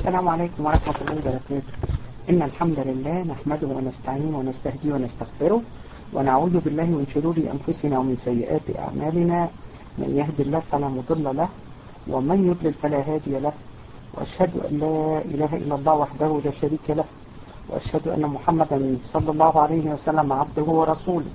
السلام عليكم ورحمة الله وبركاته إن الحمد لله نحمده ونستعينه ونستهديه ونستغفره ونعوذ بالله من شرور أنفسنا ومن سيئات أعمالنا من يهد الله فلا مضل له ومن يضلل فلا هادي له وأشهد أن لا إله إلا الله وحده لا شريك له وأشهد أن محمدا صلى الله عليه وسلم عبده ورسوله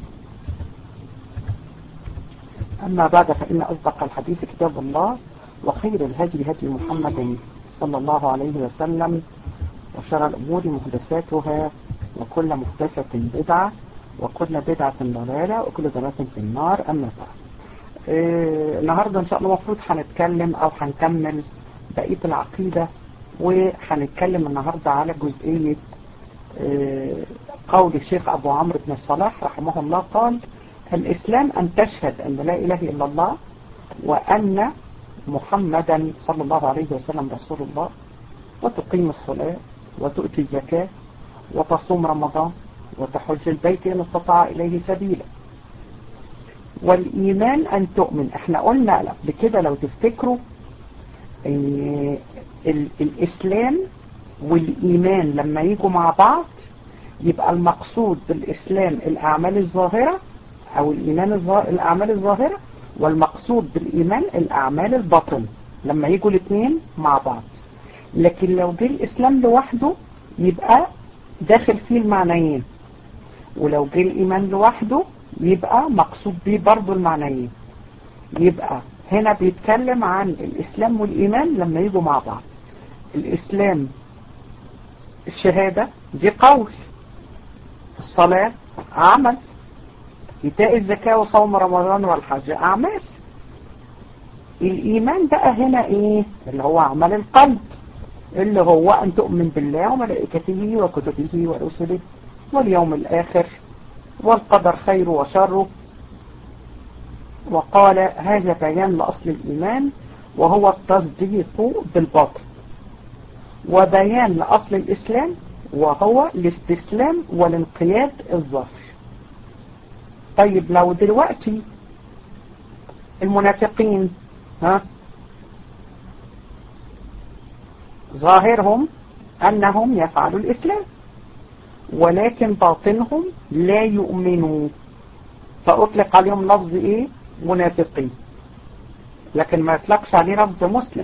أما بعد فإن أصدق الحديث كتاب الله وخير الهدي هدي محمد صلى الله عليه وسلم وشر الأمور محدثاتها وكل محدثة بدعة وكل بدعة ضلالة وكل ضلالة في النار أما بعد آه النهاردة إن شاء الله المفروض هنتكلم أو هنكمل بقية العقيدة وهنتكلم النهاردة على جزئية آه قول الشيخ أبو عمرو بن الصلاح رحمه الله قال الإسلام أن تشهد أن لا إله إلا الله وأن محمدا صلى الله عليه وسلم رسول الله وتقيم الصلاة وتؤتي الزكاة وتصوم رمضان وتحج البيت إن استطاع إليه سبيلا والإيمان أن تؤمن احنا قلنا قبل كده لو تفتكروا ان الإسلام والإيمان لما يجوا مع بعض يبقى المقصود بالإسلام الأعمال الظاهرة أو الإيمان الأعمال الظاهرة والمقصود بالإيمان الأعمال الباطن لما يجوا الاثنين مع بعض لكن لو جه الإسلام لوحده يبقى داخل فيه المعنيين ولو جه الإيمان لوحده يبقى مقصود بيه برضه المعنيين يبقى هنا بيتكلم عن الإسلام والإيمان لما يجوا مع بعض الإسلام الشهادة دي قول الصلاة عمل إيتاء الزكاة وصوم رمضان والحج أعمال الإيمان بقى هنا إيه اللي هو عمل القلب اللي هو أن تؤمن بالله وملائكته وكتبه ورسله واليوم الآخر والقدر خير وشره وقال هذا بيان لأصل الإيمان وهو التصديق بالباطن وبيان لأصل الإسلام وهو الاستسلام والانقياد الظاهر طيب لو دلوقتي المنافقين ها ظاهرهم أنهم يفعلوا الإسلام ولكن باطنهم لا يؤمنوا فأطلق عليهم لفظ إيه منافقين لكن ما يطلقش عليه لفظ مسلم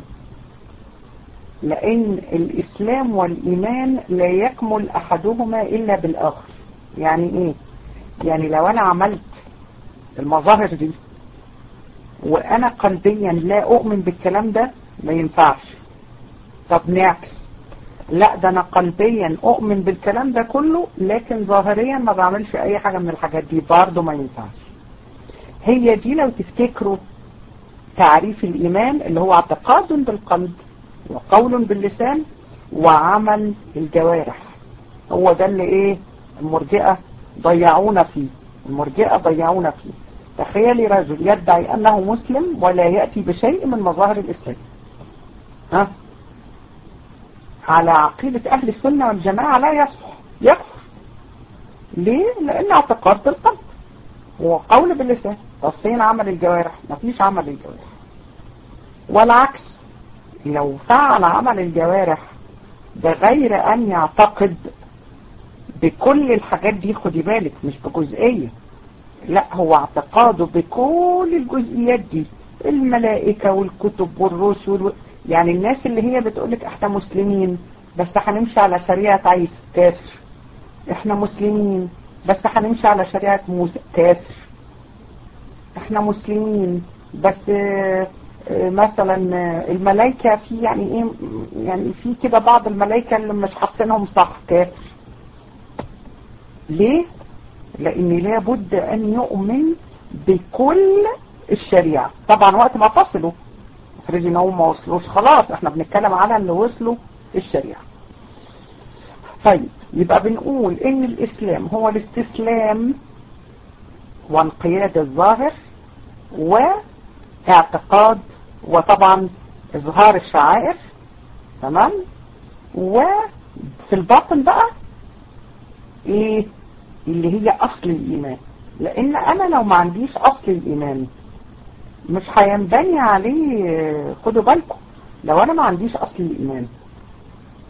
لأن الإسلام والإيمان لا يكمل أحدهما إلا بالآخر يعني إيه يعني لو أنا عملت المظاهر دي وأنا قلبيا لا أؤمن بالكلام ده ما ينفعش طب نعكس لا ده أنا قلبيا أؤمن بالكلام ده كله لكن ظاهريا ما بعملش أي حاجة من الحاجات دي برضه ما ينفعش هي دي لو تفتكروا تعريف الإيمان اللي هو اعتقاد بالقلب وقول باللسان وعمل الجوارح هو ده اللي ايه المرجئة ضيعونا فيه المرجئة ضيعونا فيه تخيلي رجل يدعي أنه مسلم ولا يأتي بشيء من مظاهر الإسلام ها على عقيدة أهل السنة والجماعة لا يصح يكفر ليه؟ لأن اعتقاد بالقلب وقول باللسان طب فين عمل الجوارح؟ مفيش عمل الجوارح والعكس لو فعل عمل الجوارح بغير أن يعتقد بكل الحاجات دي خدي بالك مش بجزئية لا هو اعتقاده بكل الجزئيات دي الملائكة والكتب والرسل و... يعني الناس اللي هي بتقولك احنا مسلمين بس هنمشي على شريعة عيسى كافر احنا مسلمين بس هنمشي على شريعة موسى كافر احنا مسلمين بس مثلا الملائكة في يعني ايه يعني في كده بعض الملائكة اللي مش حاسينهم صح كافر ليه؟ لأن لابد أن يؤمن بكل الشريعة طبعا وقت ما تصلوا افرضي ان هم ما وصلوش خلاص احنا بنتكلم على اللي وصلوا الشريعة طيب يبقى بنقول ان الاسلام هو الاستسلام وانقياد الظاهر واعتقاد وطبعا اظهار الشعائر تمام وفي الباطن بقى ايه اللي هي اصل الايمان لان انا لو ما عنديش اصل الايمان مش هينبني عليه خدوا بالكم لو انا ما عنديش اصل الايمان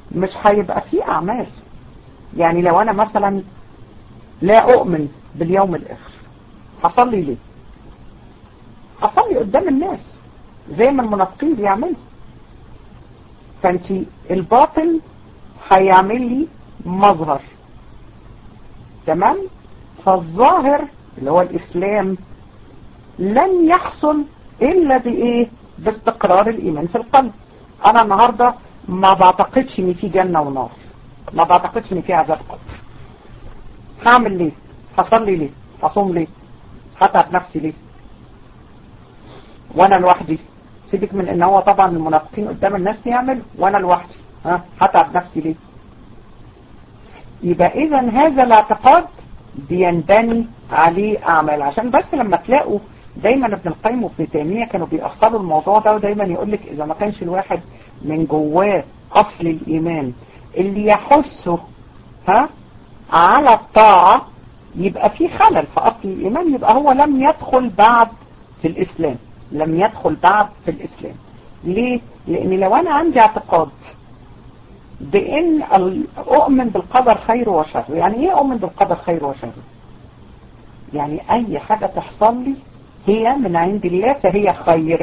مش هيبقى فيه أعمال يعني لو أنا مثلا لا أؤمن باليوم الآخر هصلي ليه هصلي قدام الناس زي ما المنافقين بيعملوا فانت الباطل هيعمل لي مظهر تمام فالظاهر اللي هو الإسلام لن يحصل إلا بإيه باستقرار الإيمان في القلب أنا النهاردة ما بعتقدش إن في جنة ونار ما بعتقدش إن في عذاب قبر هعمل ليه هصلي ليه هصوم ليه هتعب نفسي ليه وانا لوحدي سيبك من ان هو طبعا المنافقين قدام الناس بيعملوا وانا لوحدي ها هتعب نفسي ليه يبقى اذا هذا الاعتقاد بينبني عليه اعمال عشان بس لما تلاقوا دايما ابن القيم وابن تيميه كانوا بيأصلوا الموضوع ده ودايما يقول لك اذا ما كانش الواحد من جواه اصل الايمان اللي يحثه ها على الطاعه يبقى في خلل في اصل الايمان يبقى هو لم يدخل بعد في الاسلام لم يدخل بعد في الاسلام ليه؟ لان لو انا عندي اعتقاد بان اؤمن بالقدر خير وشر يعني ايه اؤمن بالقدر خير وشر يعني اي حاجة تحصل لي هي من عند الله فهي خير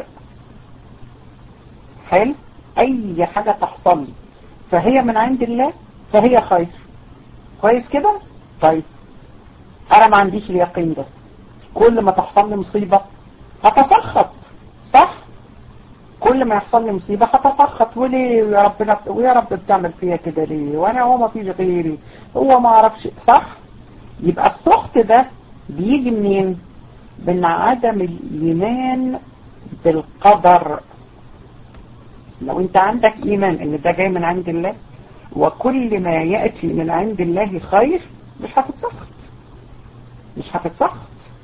حلو اي حاجة تحصل لي فهي من عند الله فهي خير كويس كده طيب انا ما عنديش اليقين ده كل ما تحصل لي مصيبة هتسخط صح كل ما يحصل لي مصيبة هتسخط وليه يا ربنا ويا رب بتعمل فيا كده ليه وانا هو ما فيش غيري هو ما اعرفش صح يبقى السخط ده بيجي منين من عدم الايمان بالقدر لو انت عندك ايمان ان ده جاي من عند الله وكل ما يأتي من عند الله خير مش هتتسخط مش هتتسخط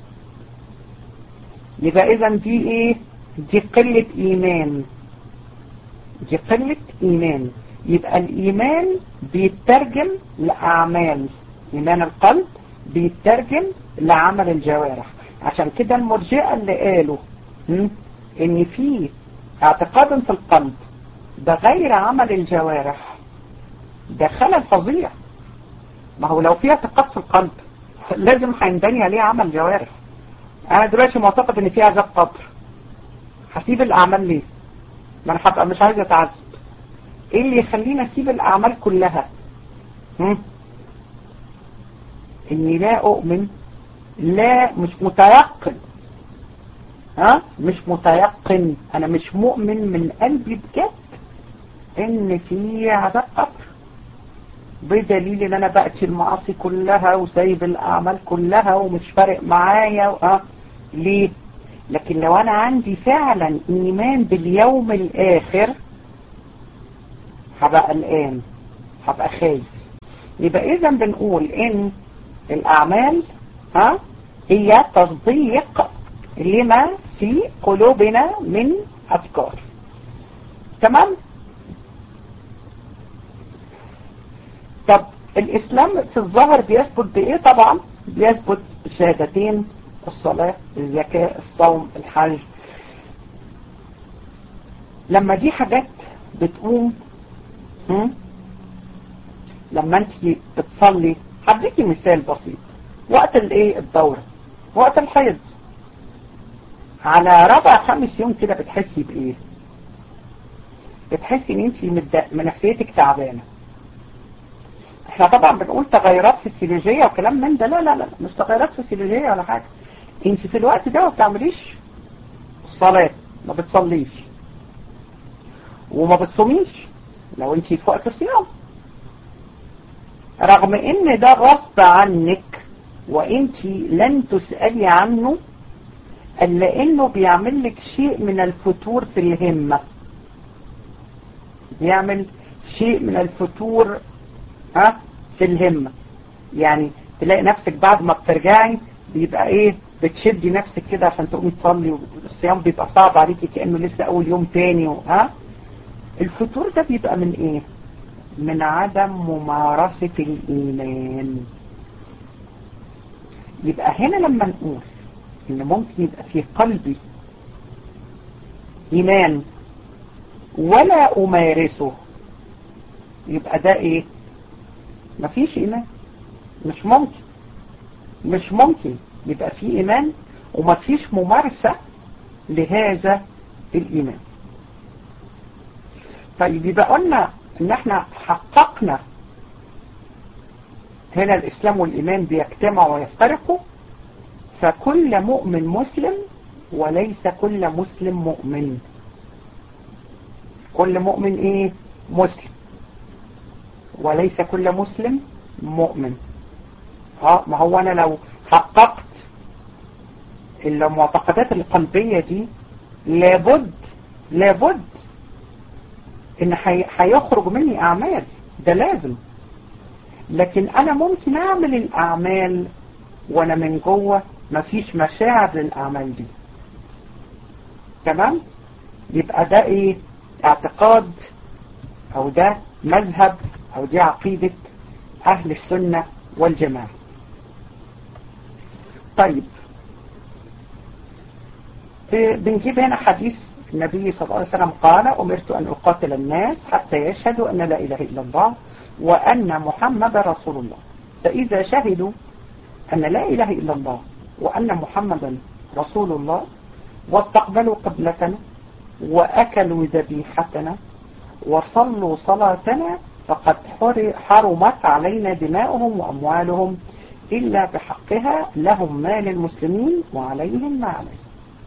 يبقى اذا دي ايه دي قلة ايمان دي قلة ايمان يبقى الايمان بيترجم لاعمال ايمان القلب بيترجم لعمل الجوارح عشان كده المرجئة اللي قالوا ان في اعتقاد في القلب بغير عمل الجوارح ده خلل فظيع ما هو لو في اعتقاد في القلب لازم هينبني عليه عمل جوارح انا دلوقتي معتقد ان في عذاب قبر هسيب الاعمال ليه ما انا هبقى مش عايز اتعذب ايه اللي يخليني اسيب الاعمال كلها هم؟ اني لا اؤمن لا مش متيقن ها مش متيقن انا مش مؤمن من قلبي بجد ان في عذاب قبر بدليل ان انا بأتي المعاصي كلها وسايب الاعمال كلها ومش فارق معايا اه ليه لكن لو انا عندي فعلا ايمان باليوم الاخر هبقى قلقان هبقى خايف يبقى اذا بنقول ان الاعمال ها هي تصديق لما في قلوبنا من افكار تمام طب الإسلام في الظاهر بيثبت بإيه طبعا بيثبت بشهادتين الصلاة الزكاة الصوم الحج لما دي حاجات بتقوم هم؟ لما انت بتصلي هديكي مثال بسيط وقت الايه الدورة وقت الحيض على رابع خامس يوم كده بتحسي بايه بتحسي ان انت من نفسيتك تعبانه احنا طبعا بنقول تغيرات فسيولوجية وكلام من ده لا لا لا مش تغيرات فسيولوجية ولا حاجة انت في الوقت ده ما بتعمليش الصلاة ما بتصليش وما بتصوميش لو انت في وقت الصيام رغم ان ده غصب عنك وانت لن تسألي عنه الا انه بيعمل لك شيء من الفتور في الهمة بيعمل شيء من الفتور ها في الهمة يعني تلاقي نفسك بعد ما بترجعي بيبقى ايه بتشدي نفسك كده عشان تقومي تصلي والصيام بيبقى صعب عليكي كأنه لسه اول يوم تاني ها الفتور ده بيبقى من ايه من عدم ممارسة الايمان يبقى هنا لما نقول ان ممكن يبقى في قلبي ايمان ولا امارسه يبقى ده ايه مفيش ايمان مش ممكن مش ممكن يبقى في ايمان ومفيش ممارسة لهذا الايمان طيب يبقى قلنا ان احنا حققنا هنا الاسلام والايمان بيجتمعوا ويفترقوا فكل مؤمن مسلم وليس كل مسلم مؤمن كل مؤمن ايه مسلم وليس كل مسلم مؤمن اه ما هو انا لو حققت المعتقدات القلبية دي لابد لابد ان هيخرج مني اعمال ده لازم لكن انا ممكن اعمل الاعمال وانا من جوه مفيش مشاعر للاعمال دي تمام يبقى ده ايه اعتقاد او ده مذهب او دي عقيدة اهل السنة والجماعة طيب بنجيب هنا حديث النبي صلى الله عليه وسلم قال أمرت أن أقاتل الناس حتى يشهدوا أن لا إله إلا الله وأن محمد رسول الله فإذا شهدوا أن لا إله إلا الله وأن محمدا رسول الله واستقبلوا قبلتنا وأكلوا ذبيحتنا وصلوا صلاتنا فقد حرمت علينا دماؤهم وأموالهم إلا بحقها لهم ما للمسلمين وعليهم ما عليهم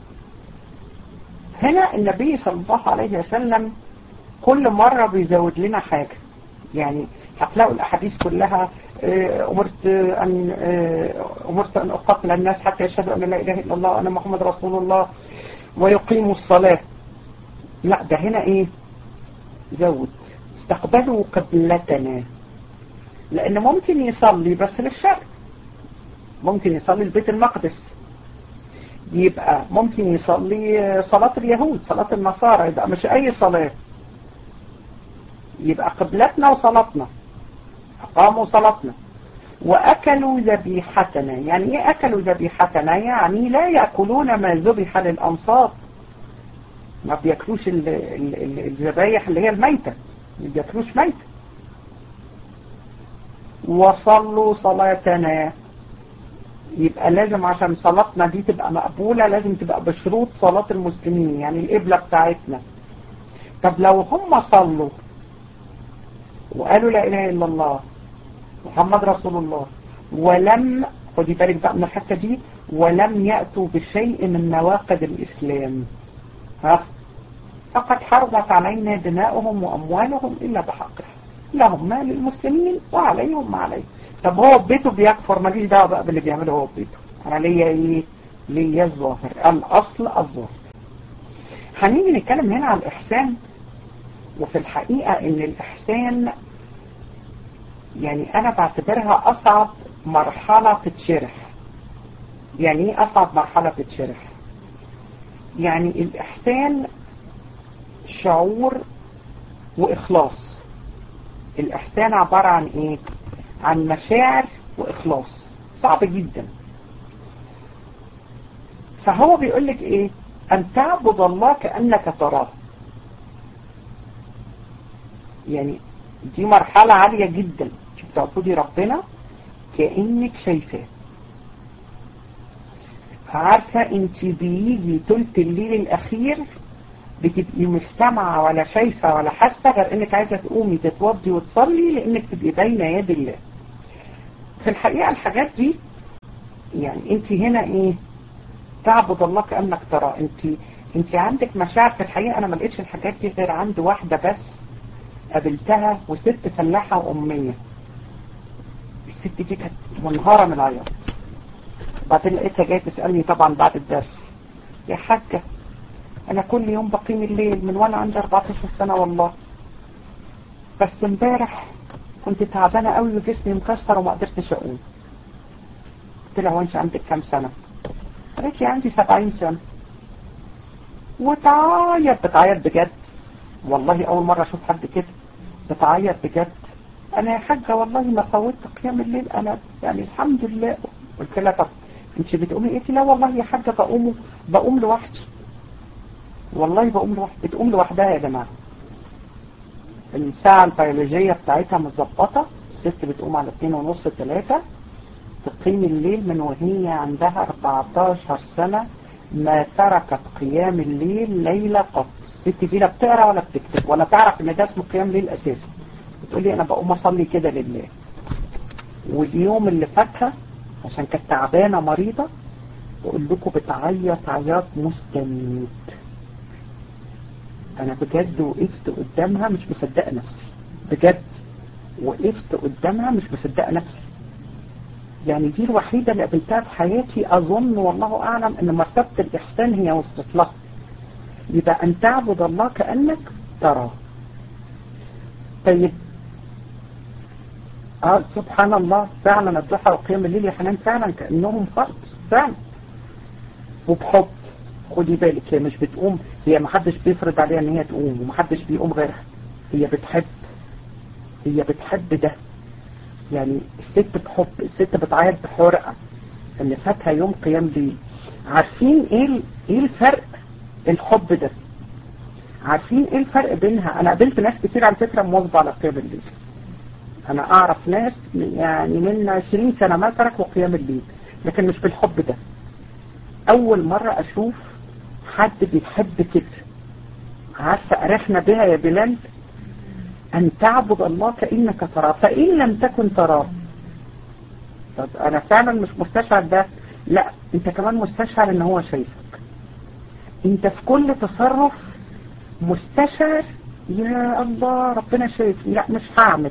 هنا النبي صلى الله عليه وسلم كل مرة بيزود لنا حاجة يعني هتلاقوا الأحاديث كلها أمرت أن أمرت أن أقاتل الناس حتى يشهدوا أن لا إله إلا الله وأن محمد رسول الله ويقيموا الصلاة لا ده هنا إيه زود استقبلوا قبلتنا لأن ممكن يصلي بس للشرق ممكن يصلي البيت المقدس يبقى ممكن يصلي صلاة اليهود صلاة النصارى يبقى مش أي صلاة يبقى قبلتنا وصلاتنا أقاموا صلاتنا وأكلوا ذبيحتنا يعني إيه أكلوا ذبيحتنا يعني لا يأكلون ما ذبح للأنصاب ما بيأكلوش الذبايح اللي هي الميتة ما بيأكلوش ميتة وصلوا صلاتنا يبقى لازم عشان صلاتنا دي تبقى مقبولة لازم تبقى بشروط صلاة المسلمين يعني القبلة بتاعتنا طب لو هم صلوا وقالوا لا إله إلا الله محمد رسول الله ولم خدي بالك بقى من الحتة دي ولم يأتوا بشيء من نواقض الإسلام ها فقد حرمت علينا دماؤهم وأموالهم إلا بحقها لهم ما للمسلمين وعليهم ما عليهم طب هو بيته بيكفر ماليش دعوه بقى باللي بيعمله هو بيته انا ليا ايه ليا الظاهر الاصل الظاهر هنيجي نتكلم هنا عن الاحسان وفي الحقيقه ان الاحسان يعني انا بعتبرها اصعب مرحله تتشرح يعني ايه اصعب مرحله تتشرح يعني الاحسان شعور واخلاص الاحسان عباره عن ايه عن مشاعر وإخلاص صعب جدا فهو بيقول لك إيه أن تعبد الله كأنك تراه يعني دي مرحلة عالية جدا تعبدي ربنا كأنك شايفاه عارفة انت بيجي تلت الليل الأخير بتبقي مستمعة ولا شايفة ولا حاسة غير انك عايزة تقومي تتوضي وتصلي لانك تبقي بين يد الله في الحقيقة الحاجات دي يعني انت هنا ايه تعبد الله كأنك ترى انت انت عندك مشاعر في الحقيقة انا ما لقيتش الحاجات دي غير عند واحدة بس قابلتها وست فلاحة وأمية الست دي كانت منهارة من العياط بعدين لقيتها جاية تسألني طبعا بعد الدرس يا حاجة انا كل يوم بقيم الليل من وانا عندي 14 سنة والله بس امبارح كنت تعبانة قوي وجسمي مكسر وما قدرتش اقوم قلت لها وانت عندك كام سنة قالت لي عندي 70 سنة وتعيط بتعيط بجد والله اول مرة اشوف حد كده بتعيط بجد انا يا حاجة والله ما فوتت قيام الليل انا يعني الحمد لله قلت لها طب انت بتقومي قلت لا والله يا حاجة بقوم بقوم لوحدي والله بقوم لوحدي بتقوم لوحدها يا جماعة الساعة البيولوجية بتاعتها متظبطة الست بتقوم على اتنين ونص تلاتة تقيم الليل من وهي عندها 14 سنة ما تركت قيام الليل ليلة قط الست دي لا بتقرا ولا بتكتب ولا تعرف ان ده اسمه قيام ليل اساسا بتقول لي انا بقوم اصلي كده لله واليوم اللي فاتها عشان كانت تعبانة مريضة بقول لكم بتعيط عياط مستميت انا بجد وقفت قدامها مش مصدقة نفسي بجد وقفت قدامها مش مصدقة نفسي يعني دي الوحيدة اللي قابلتها في حياتي أظن والله أعلم أن مرتبة الإحسان هي وصلت لها يبقى أن تعبد الله كأنك تراه طيب آه سبحان الله فعلا الضحى وقيام الليل يا حنان فعلا كأنهم فرد فعلا وبحب خدي بالك هي مش بتقوم هي محدش بيفرض عليها ان هي تقوم ومحدش بيقوم غيرها هي بتحب هي بتحب ده يعني الست بحب الست بتعيط بحرقة ان فاتها يوم قيام ليل عارفين ايه ايه الفرق الحب ده عارفين ايه الفرق بينها انا قابلت ناس كتير على فكرة مواظبة على قيام الليل انا اعرف ناس يعني من 20 سنة ما تركوا قيام الليل لكن مش بالحب ده اول مرة اشوف حد بيحب كده عارفة ارحنا بها يا بلال أن تعبد الله كأنك تراه فإن لم تكن تراه طب أنا فعلا مش مستشعر ده لا أنت كمان مستشعر أن هو شايفك أنت في كل تصرف مستشعر يا الله ربنا شايفني لا مش هعمل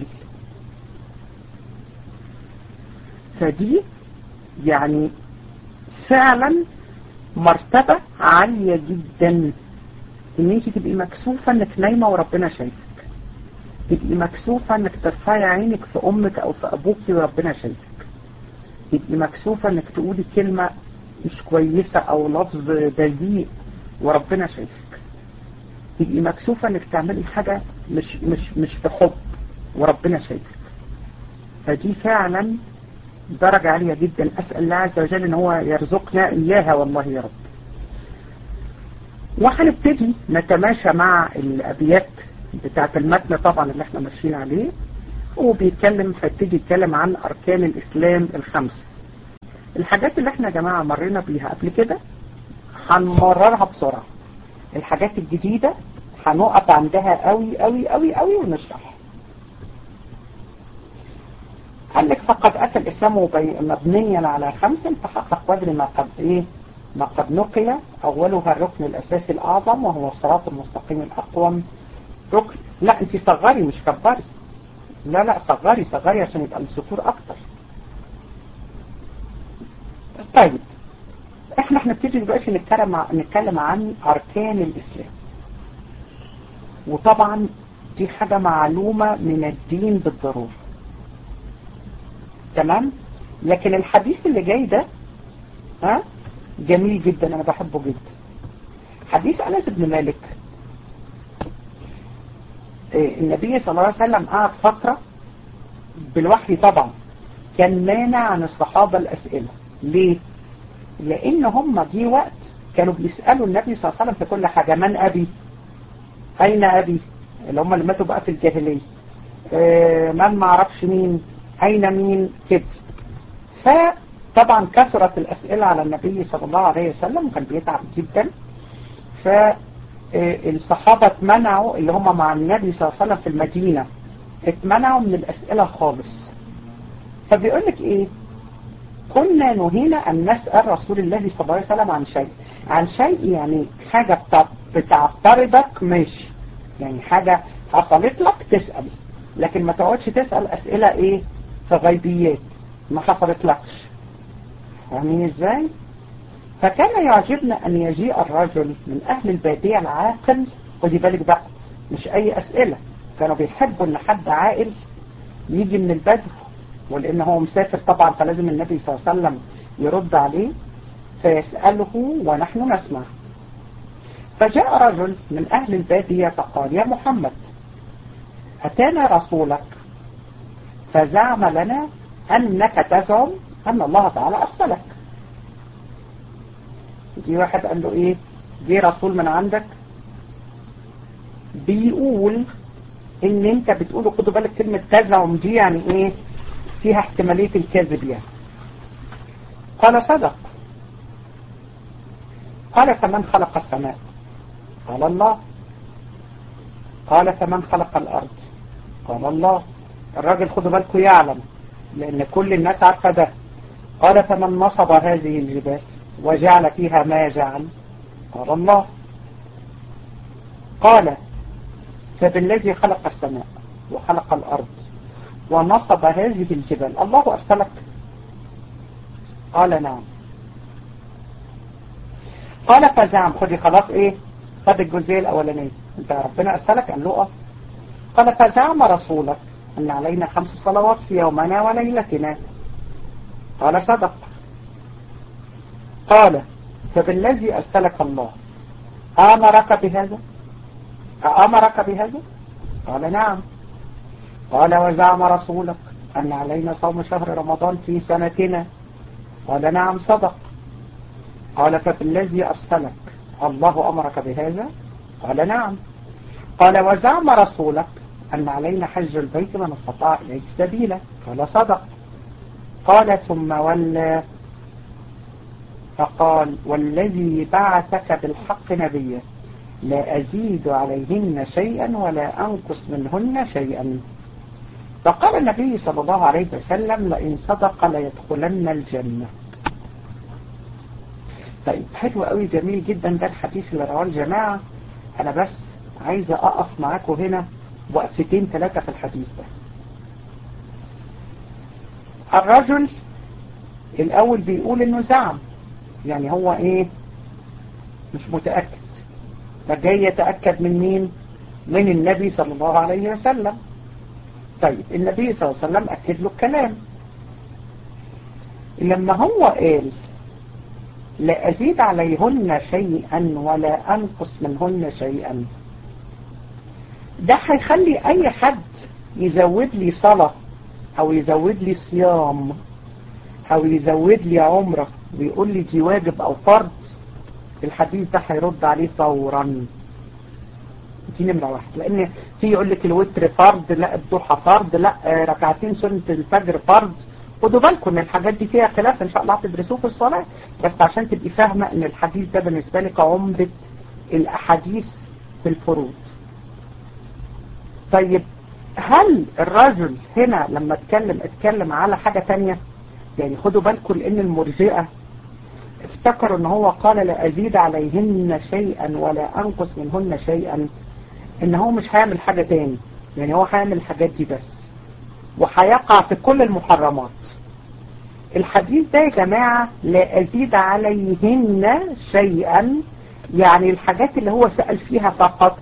فدي يعني فعلا مرتبة عالية جدا ان انت تبقي مكسوفة انك نايمة وربنا شايفك تبقي مكسوفة انك ترفعي عينك في امك او في ابوك وربنا شايفك تبقي مكسوفة انك تقولي كلمة مش كويسة او لفظ بذيء وربنا شايفك تبقي مكسوفة انك تعملي حاجة مش مش مش بحب وربنا شايفك فدي فعلا درجة عالية جدا اسأل الله عز وجل ان هو يرزقنا اياها والله يا رب وهنبتدي نتماشى مع الابيات بتاعت المتن طبعا اللي احنا ماشيين عليه وبيتكلم هيبتدي يتكلم عن اركان الاسلام الخمسه الحاجات اللي احنا يا جماعه مرينا بيها قبل كده هنمررها بسرعه الحاجات الجديده هنقف عندها قوي قوي قوي قوي ونشرح قال لك فقد اتى الاسلام مبنيا على خمس فحقق قدر ما قد ايه ما قد نقي اولها الركن الاساسي الاعظم وهو الصراط المستقيم الاقوم ركن لا انت صغري مش كبري لا لا صغري صغري عشان يبقى السطور اكتر طيب احنا هنبتدي دلوقتي نتكلم نتكلم عن اركان الاسلام وطبعا دي حاجة معلومة من الدين بالضرورة تمام لكن الحديث اللي جاي ده ها جميل جدا انا بحبه جدا حديث انس بن مالك النبي صلى الله عليه وسلم قعد فترة بالوحي طبعا كان مانع عن الصحابة الأسئلة ليه؟ لأن هم دي وقت كانوا بيسألوا النبي صلى الله عليه وسلم في كل حاجة من أبي؟ أين أبي؟ اللي هم اللي ماتوا بقى في الجاهلية اه من معرفش مين؟ أين مين؟ كده فطبعا كثرت الأسئلة على النبي صلى الله عليه وسلم وكان بيتعب جدا ف الصحابة اتمنعوا اللي هم مع النبي صلى الله عليه وسلم في المدينة اتمنعوا من الأسئلة خالص فبيقول لك ايه كنا نهينا أن نسأل رسول الله صلى الله عليه وسلم عن شيء عن شيء يعني حاجة بتعترضك ماشي يعني حاجة حصلت لك تسأل لكن ما تقعدش تسأل أسئلة ايه في غيبيات ما حصلت لكش فاهمين ازاي فكان يعجبنا أن يجيء الرجل من أهل البادية العاقل خدي بالك بقى مش أي أسئلة كانوا بيحبوا أن حد عاقل يجي من البدو ولأن هو مسافر طبعا فلازم النبي صلى الله عليه وسلم يرد عليه فيسأله ونحن نسمع فجاء رجل من أهل البادية فقال يا محمد أتانا رسولك فزعم لنا أنك تزعم أن الله تعالى أرسلك دي واحد قال له ايه جه رسول من عندك بيقول ان انت بتقول خدوا بالك كلمة تزعم دي يعني ايه فيها احتمالية الكذب يعني قال صدق قال فمن خلق السماء قال الله قال فمن خلق الأرض قال الله الراجل خدوا بالكم يعلم لأن كل الناس عارفة ده قال فمن نصب هذه الجبال وجعل فيها ما جعل قال الله قال فبالذي خلق السماء وخلق الأرض ونصب هذه الجبال الله أرسلك قال نعم قال فزعم خدي خلاص ايه خد الجزئية الأولانية انت ربنا أرسلك قال له اه قال فزعم رسولك أن علينا خمس صلوات في يومنا وليلتنا قال صدق قال فبالذي أرسلك الله أمرك بهذا أمرك بهذا قال نعم قال وزعم رسولك أن علينا صوم شهر رمضان في سنتنا قال نعم صدق قال فبالذي أرسلك الله أمرك بهذا قال نعم قال وزعم رسولك أن علينا حج البيت من استطاع إليه سبيلا قال صدق قال ثم ولى فقال والذي بعثك بالحق نبيا لا أزيد عليهن شيئا ولا أنقص منهن شيئا فقال النبي صلى الله عليه وسلم لئن صدق ليدخلن الجنة طيب حلو قوي جميل جدا ده الحديث اللي رواه الجماعة أنا بس عايزة أقف معاكم هنا وقفتين ثلاثة في الحديث ده الرجل الأول بيقول إنه زعم يعني هو إيه مش متأكد فجاي يتأكد من مين من النبي صلى الله عليه وسلم طيب النبي صلى الله عليه وسلم أكد له الكلام لما هو قال لا أزيد عليهن شيئا ولا أنقص منهن شيئا ده هيخلي أي حد يزود لي صلاة أو يزود لي صيام أو يزود لي عمرة ويقول لي دي واجب أو فرض الحديث ده هيرد عليه فورا دي نمرة واحد لأن في يقول لك الوتر فرض لا الضحى فرض لا ركعتين سنة الفجر فرض خدوا بالكم ان الحاجات دي فيها خلاف ان شاء الله هتدرسوه في الصلاة بس عشان تبقي فاهمة ان الحديث ده بالنسبة لك عمدة الاحاديث في الفروض طيب هل الرجل هنا لما اتكلم اتكلم على حاجة تانية يعني خدوا بالكم لان المرجئة افتكروا ان هو قال لا ازيد عليهن شيئا ولا انقص منهن شيئا ان هو مش هيعمل حاجة تاني يعني هو هيعمل الحاجات دي بس وهيقع في كل المحرمات الحديث ده يا جماعة لا أزيد عليهن شيئا يعني الحاجات اللي هو سأل فيها فقط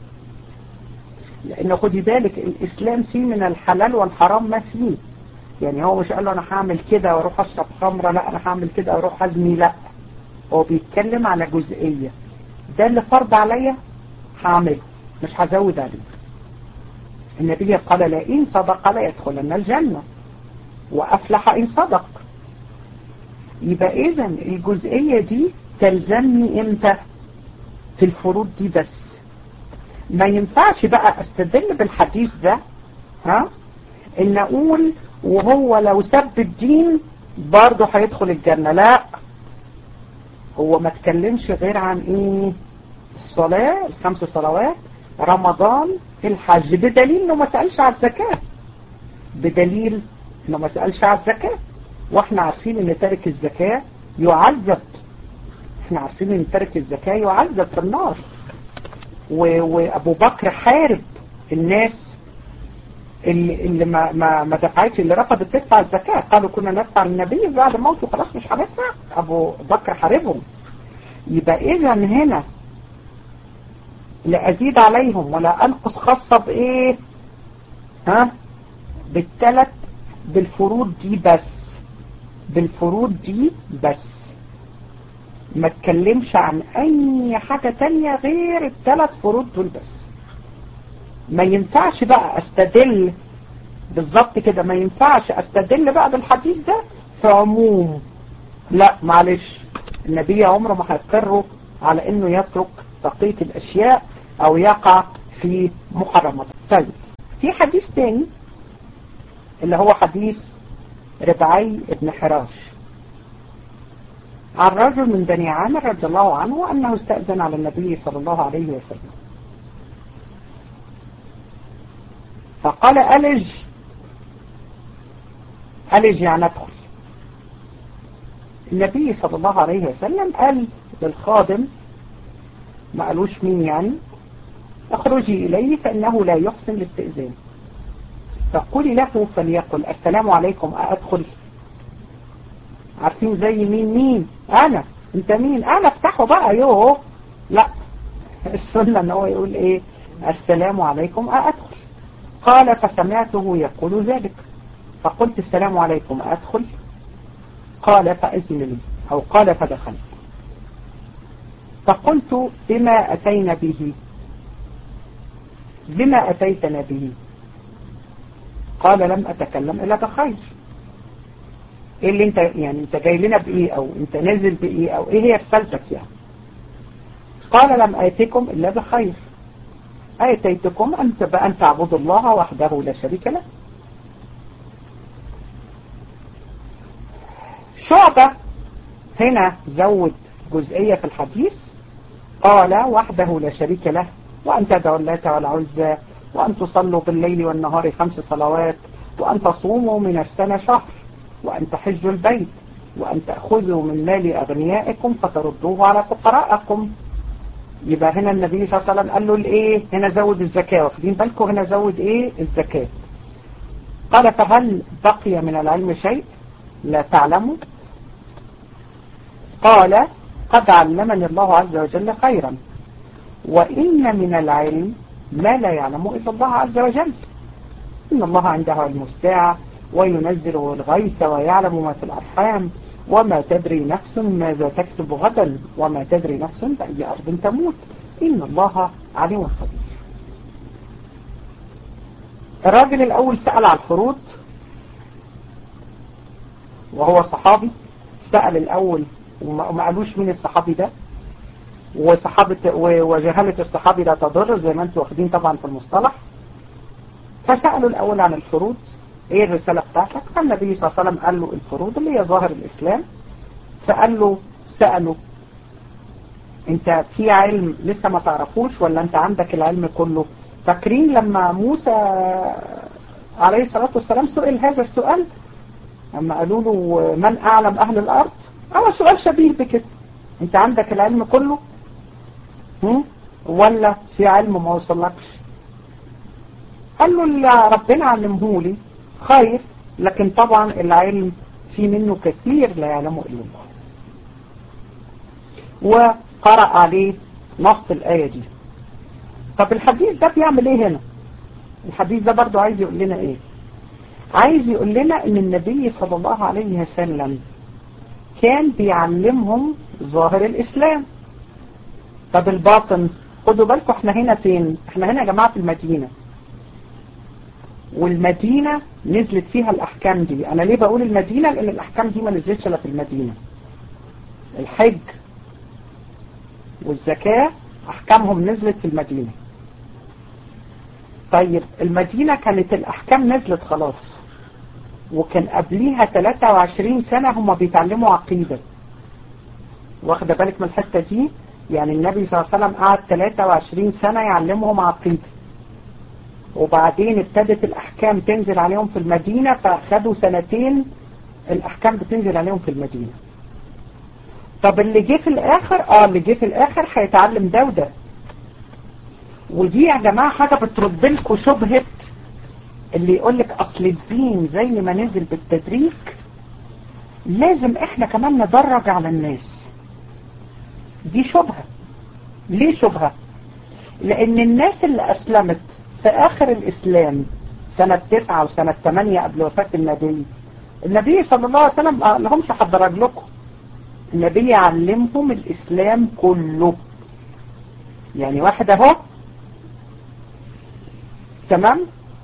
لأن خدي بالك الإسلام فيه من الحلال والحرام ما فيه يعني هو مش قال له أنا هعمل كده وأروح أشرب خمرة لا أنا هعمل كده وأروح أزني لا هو بيتكلم على جزئية ده اللي فرض عليا هعمله مش هزود عليه النبي قال لئن صدق لا يدخلن الجنة وأفلح إن صدق يبقى إذا الجزئية دي تلزمني إمتى في الفروض دي بس ما ينفعش بقى استدل بالحديث ده ها ان اقول وهو لو سب الدين برضه هيدخل الجنة لا هو ما تكلمش غير عن ايه الصلاة الخمس صلوات رمضان الحج بدليل انه ما سألش على الزكاة بدليل انه ما سألش على الزكاة واحنا عارفين ان تارك الزكاة يعذب احنا عارفين ان تارك الزكاة يعذب في النار وابو بكر حارب الناس اللي, اللي ما ما ما دفعتش اللي رفضت تدفع الزكاة قالوا كنا ندفع للنبي بعد موته خلاص مش هندفع ابو بكر حاربهم يبقى اذا هنا لا أزيد عليهم ولا أنقص خاصة بإيه ها بالثلاث بالفروض دي بس بالفروض دي بس ما تكلمش عن أي حاجة تانية غير الثلاث فروض دول بس ما ينفعش بقى أستدل بالظبط كده ما ينفعش أستدل بقى بالحديث ده في عموم لا معلش النبي عمره ما هيقره على انه يترك بقية الاشياء او يقع في محرمات طيب في حديث تاني اللي هو حديث ربعي بن حراش عن رجل من بني عامر رضي الله عنه أنه استأذن على النبي صلى الله عليه وسلم فقال ألج ألج يعني ادخل النبي صلى الله عليه وسلم قال للخادم ما قالوش مين يعني اخرجي إليه فإنه لا يحسن الاستئذان فقولي له فليقل السلام عليكم أدخل عارفين زي مين مين أنا أنت مين أنا افتحه بقى يوه لا السنة ان هو يقول ايه السلام عليكم أدخل قال فسمعته يقول ذلك فقلت السلام عليكم أدخل قال فأذن لي أو قال فدخلت فقلت بما أتينا به بما أتيتنا به قال لم أتكلم إلا بخير إيه اللي انت يعني انت جاي لنا بإيه أو انت نازل بإيه أو إيه هي رسالتك يعني قال لم آتكم إلا بخير آتيتكم أن أن تعبدوا الله وحده لا شريك له شعبة هنا زود جزئية في الحديث قال وحده لا شريك له وأن تدعوا اللات والعزى وأن تصلوا بالليل والنهار خمس صلوات وأن تصوموا من السنة شهر وأن تحجوا البيت وأن تأخذوا من مال أغنيائكم فتردوه على فقراءكم يبقى هنا النبي صلى الله عليه وسلم قال له الايه هنا زود الزكاة واخدين بالكم هنا زود ايه الزكاة قال فهل بقي من العلم شيء لا تعلموا قال قد علمني الله عز وجل خيرا وإن من العلم ما لا يعلم إلا الله عز وجل إن الله عنده علم الساعة وينزل الغيث ويعلم ما في الأرحام وما تدري نفس ماذا تكسب غدا وما تدري نفس بأي أرض تموت إن الله عليم خبير الراجل الأول سأل عن الفروض وهو صحابي سأل الأول وما قالوش مين الصحابي ده وصحابة وجهالة الصحابي لا تضر زي ما انتم واخدين طبعا في المصطلح فسألوا الأول عن الفروض ايه الرسالة بتاعتك فالنبي صلى الله عليه وسلم قال له الفروض اللي هي ظاهر الإسلام فقال له سأله انت في علم لسه ما تعرفوش ولا انت عندك العلم كله فاكرين لما موسى عليه الصلاة والسلام سئل هذا السؤال لما قالوا له من أعلم أهل الأرض هو سؤال شبيه بكده انت عندك العلم كله هم؟ ولا في علم ما وصلكش قال له اللي ربنا علمه لي خير لكن طبعا العلم في منه كثير لا يعلمه إلا الله وقرأ عليه نص الآية دي طب الحديث ده بيعمل ايه هنا الحديث ده برضو عايز يقول لنا ايه عايز يقول لنا ان النبي صلى الله عليه وسلم كان بيعلمهم ظاهر الإسلام طب الباطن خدوا بالكم احنا هنا فين احنا هنا يا جماعة في المدينة والمدينة نزلت فيها الأحكام دي أنا ليه بقول المدينة لأن الأحكام دي ما نزلتش إلا في المدينة الحج والزكاة أحكامهم نزلت في المدينة طيب المدينة كانت الأحكام نزلت خلاص وكان قبليها 23 سنة هم بيتعلموا عقيدة واخدة بالك من الحتة دي يعني النبي صلى الله عليه وسلم قعد 23 سنة يعلمهم عقيدة وبعدين ابتدت الأحكام تنزل عليهم في المدينة فأخدوا سنتين الأحكام بتنزل عليهم في المدينة طب اللي جه في الآخر اه اللي جه في الآخر هيتعلم ده وده ودي يا جماعة حاجة بترد لكم شبهة اللي يقول لك أصل الدين زي ما نزل بالتدريج لازم احنا كمان ندرج على الناس دي شبهة ليه شبهة لأن الناس اللي أسلمت في آخر الإسلام سنة تسعة وسنة ثمانية قبل وفاة النبي النبي صلى الله عليه وسلم ما لهمش هدرج لكم النبي علمهم الإسلام كله يعني واحد اهو تمام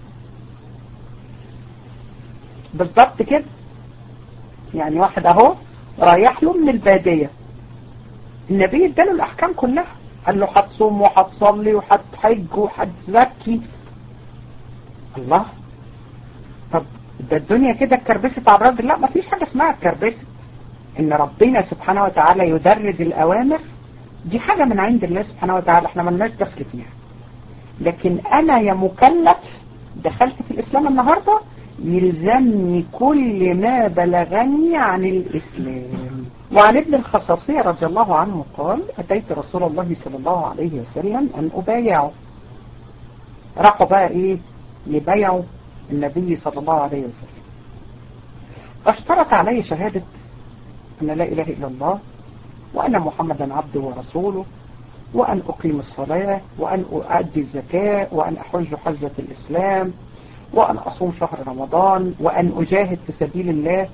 بالظبط كده يعني واحد اهو رايح له من البادية النبي اداله الأحكام كلها قال له هتصوم وهتصلي وهتحج وهتزكي الله طب ده الدنيا كده اتكربست على الراجل لا مفيش حاجة اسمها اتكربست ان ربنا سبحانه وتعالى يدرج الاوامر دي حاجة من عند الله سبحانه وتعالى احنا ملناش دخل فيها لكن انا يا مكلف دخلت في الاسلام النهاردة يلزمني كل ما بلغني عن الاسلام وعن ابن الخصاصية رضي الله عنه قال اتيت رسول الله صلى الله عليه وسلم ان ابايعه راحوا بقى ايه يبايعوا النبي صلى الله عليه وسلم فاشترط عليه شهادة أن لا إله إلا الله وأن محمدا عبده ورسوله وأن أقيم الصلاة وأن أؤدي الزكاة وأن أحج حجة الإسلام وأن أصوم شهر رمضان وأن أجاهد في سبيل الله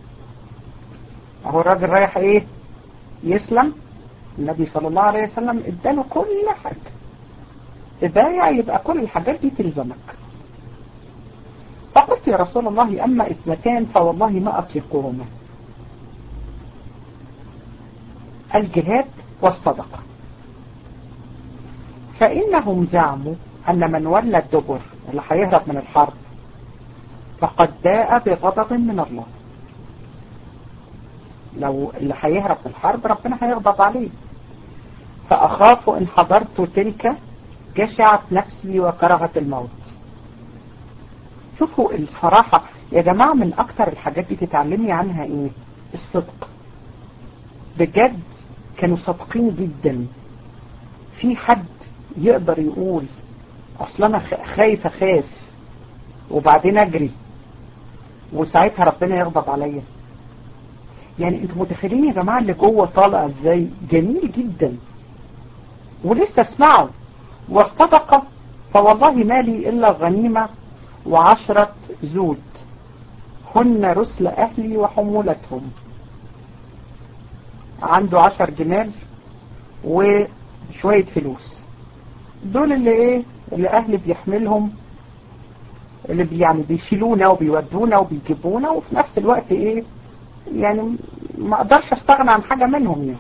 أهو الراجل رايح إيه يسلم النبي صلى الله عليه وسلم اداله كل حاجة تبايع يبقى كل الحاجات دي تلزمك فقلت يا رسول الله أما اثنتان فوالله ما أطيقهما الجهاد والصدقة فإنهم زعموا أن من ولى الدبر اللي هيهرب من الحرب فقد باء بغضب من الله لو اللي هيهرب من الحرب ربنا هيغضب عليه فأخاف إن حضرت تلك جشعت نفسي وكرهت الموت شوفوا الصراحة يا جماعة من أكتر الحاجات دي تتعلمي عنها إيه الصدق بجد كانوا صادقين جدا في حد يقدر يقول اصل انا خايف اخاف وبعدين اجري وساعتها ربنا يغضب عليا يعني انتوا متخيلين يا جماعه اللي جوه طالع ازاي جميل جدا ولسه اسمعوا والصدقه فوالله ما لي الا غنيمه وعشره زود هن رسل اهلي وحمولتهم عنده عشر جمال وشوية فلوس دول اللي ايه اللي اهل بيحملهم اللي بي يعني بيشيلونا وبيودونا وبيجيبونا وفي نفس الوقت ايه يعني ما اقدرش استغنى عن حاجة منهم يعني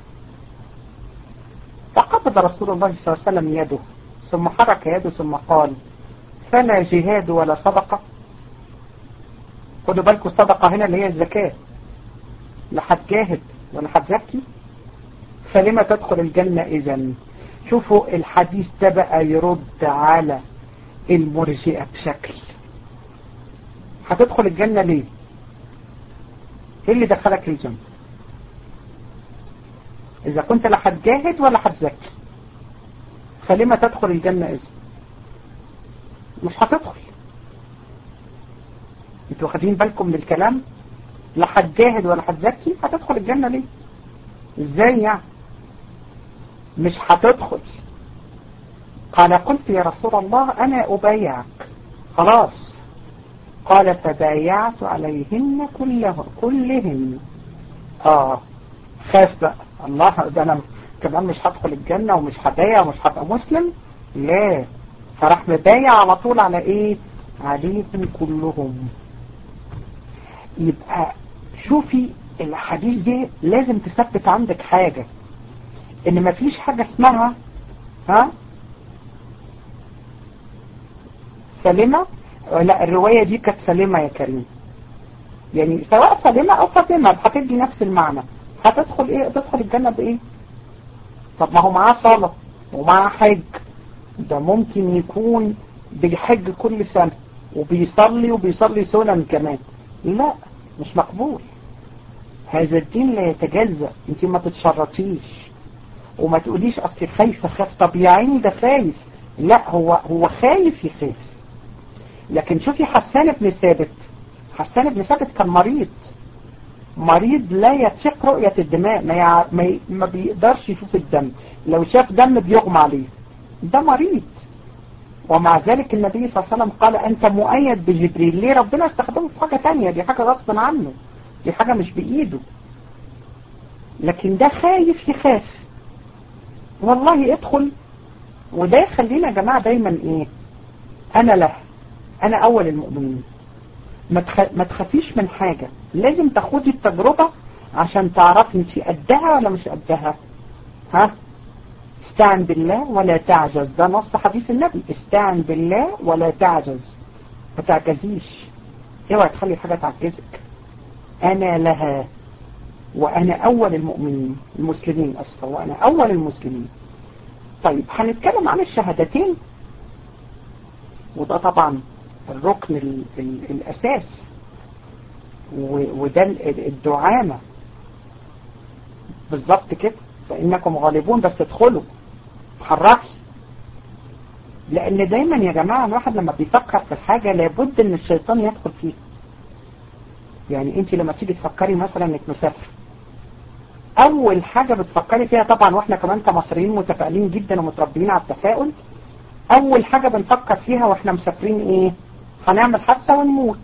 فقبض رسول الله صلى الله عليه وسلم يده ثم حرك يده ثم قال فلا جهاد ولا صدقة خدوا بالكم الصدقة هنا اللي هي الزكاة لا هتجاهد ولا هتزكي فلما تدخل الجنة إذا شوفوا الحديث ده بقى يرد على المرجئة بشكل هتدخل الجنة ليه ايه اللي دخلك الجنة اذا كنت لا هتجاهد ولا هتزكي فلما تدخل الجنة اذا مش هتدخل انتوا واخدين بالكم من الكلام لا هتجاهد ولا هتزكي هتدخل الجنة ليه ازاي يعني مش هتدخل قال قلت يا رسول الله انا ابايعك خلاص قال فبايعت عليهن كلهن كلهن اه خاف بقى الله ده انا كمان مش هدخل الجنة ومش هبايع ومش هبقى مسلم لا فراح مبايع على طول على ايه عليهم كلهم يبقى شوفي الحديث دي لازم تثبت عندك حاجة ان مفيش حاجة اسمها ها سلمة لا الرواية دي كانت سلمة يا كريم يعني سواء سلمة او فاطمة هتدي نفس المعنى هتدخل ايه تدخل الجنة بايه طب ما هو معاه صلاة ومعاه حج ده ممكن يكون بيحج كل سنة وبيصلي وبيصلي سنن كمان لا مش مقبول هذا الدين لا يتجزأ انت ما تتشرطيش وما تقوليش اصل خايفة خاف طب يا عيني ده خايف لا هو هو خايف يخاف لكن شوفي حسان بن ثابت حسان بن ثابت كان مريض مريض لا يطيق رؤية الدماء ما, يع... ما, ي... ما بيقدرش يشوف الدم لو شاف دم بيغمى عليه ده مريض ومع ذلك النبي صلى الله عليه وسلم قال أنت مؤيد بجبريل ليه ربنا استخدمه في حاجة تانية دي حاجة غصبا عنه دي حاجة مش بإيده لكن ده خايف يخاف والله ادخل وده يخلينا يا جماعة دايما ايه انا له انا اول المؤمنين ما, تخ... ما تخافيش من حاجة لازم تاخدي التجربة عشان تعرفي انت قدها ولا مش قدها ها استعن بالله ولا تعجز ده نص حديث النبي استعن بالله ولا تعجز ما تعجزيش اوعي تخلي حاجة تعجزك انا لها وانا اول المؤمنين المسلمين اصلا وانا اول المسلمين طيب هنتكلم عن الشهادتين وده طبعا الركن ال ال الاساس وده الدعامة بالظبط كده فإنكم غالبون بس تدخلوا تحركي لأن دايما يا جماعة الواحد لما بيفكر في حاجة لابد إن الشيطان يدخل فيها يعني أنت لما تيجي تفكري مثلا إنك مسافر أول حاجة بتفكري فيها طبعا وإحنا كمان كمصريين متفائلين جدا ومتربيين على التفاؤل أول حاجة بنفكر فيها وإحنا مسافرين إيه؟ هنعمل حادثة ونموت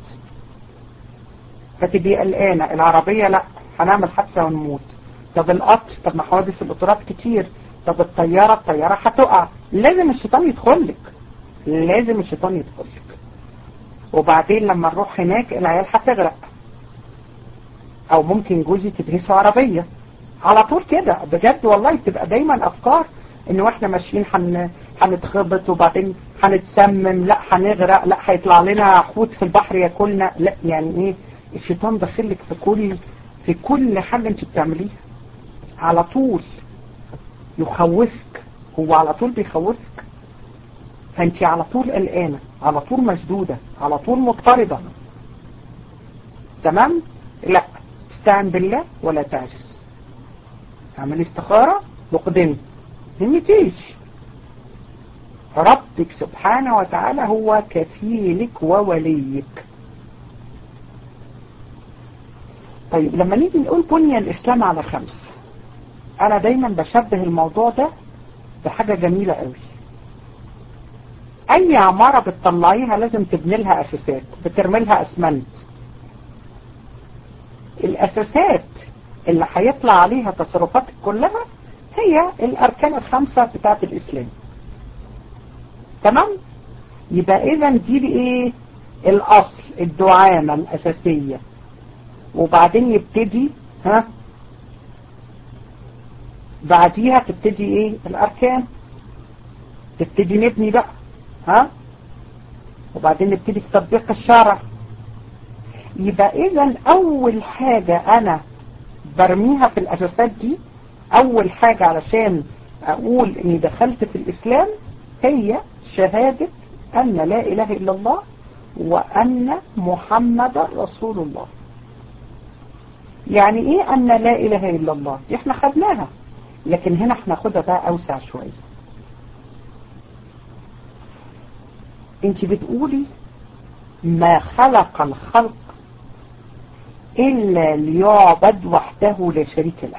فتبقي قلقانة العربية لا هنعمل حادثة ونموت طب القطر طب ما حوادث القطارات كتير طب الطيارة الطيارة هتقع لازم الشيطان يدخلك لازم الشيطان يدخلك وبعدين لما نروح هناك العيال هتغرق او ممكن جوزي تدرسه عربية على طول كده بجد والله بتبقى دايما افكار ان واحنا ماشيين حن... هنتخبط وبعدين هنتسمم لا هنغرق لا هيطلع لنا حوت في البحر ياكلنا لا يعني ايه الشيطان داخلك في كل في كل حاجة انت بتعمليها على طول يخوفك هو على طول بيخوفك فانت على طول قلقانة على طول مشدودة على طول مضطربة تمام لا استعن بالله ولا تعجز اعمل استخارة واقدمي همتيش ربك سبحانه وتعالى هو كفيلك ووليك طيب لما نيجي نقول بني الإسلام على خمس أنا دايما بشبه الموضوع ده بحاجة جميلة قوي أي عمارة بتطلعيها لازم تبني لها أساسات بترمي لها أسمنت الأساسات اللي هيطلع عليها تصرفاتك كلها هي الأركان الخمسة بتاعت الإسلام تمام؟ يبقى إذا دي إيه؟ الأصل الدعامة الأساسية وبعدين يبتدي ها بعديها تبتدي ايه الاركان تبتدي نبني بقى ها وبعدين نبتدي في تطبيق الشرع يبقى اذا اول حاجة انا برميها في الاساسات دي اول حاجة علشان اقول اني دخلت في الاسلام هي شهادة ان لا اله الا الله وان محمد رسول الله يعني ايه ان لا اله الا الله دي احنا خدناها لكن هنا احنا خدها بقى اوسع شوية انت بتقولي ما خلق الخلق الا ليعبد وحده لا شريك له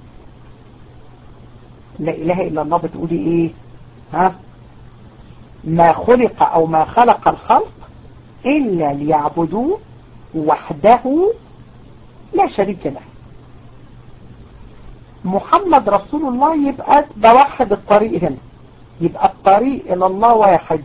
لا اله الا الله بتقولي ايه ها ما خلق او ما خلق الخلق الا ليعبدوه وحده لا شريك له محمد رسول الله يبقى ده واحد الطريق هنا يبقى الطريق إلى الله واحد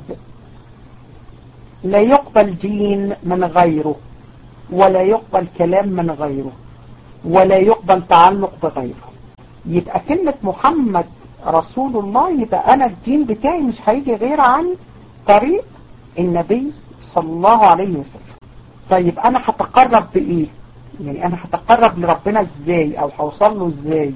لا يقبل دين من غيره ولا يقبل كلام من غيره ولا يقبل تعلق بغيره يبقى كلمة محمد رسول الله يبقى أنا الدين بتاعي مش هيجي غير عن طريق النبي صلى الله عليه وسلم طيب أنا هتقرب بإيه يعني أنا هتقرب لربنا إزاي أو هوصل له إزاي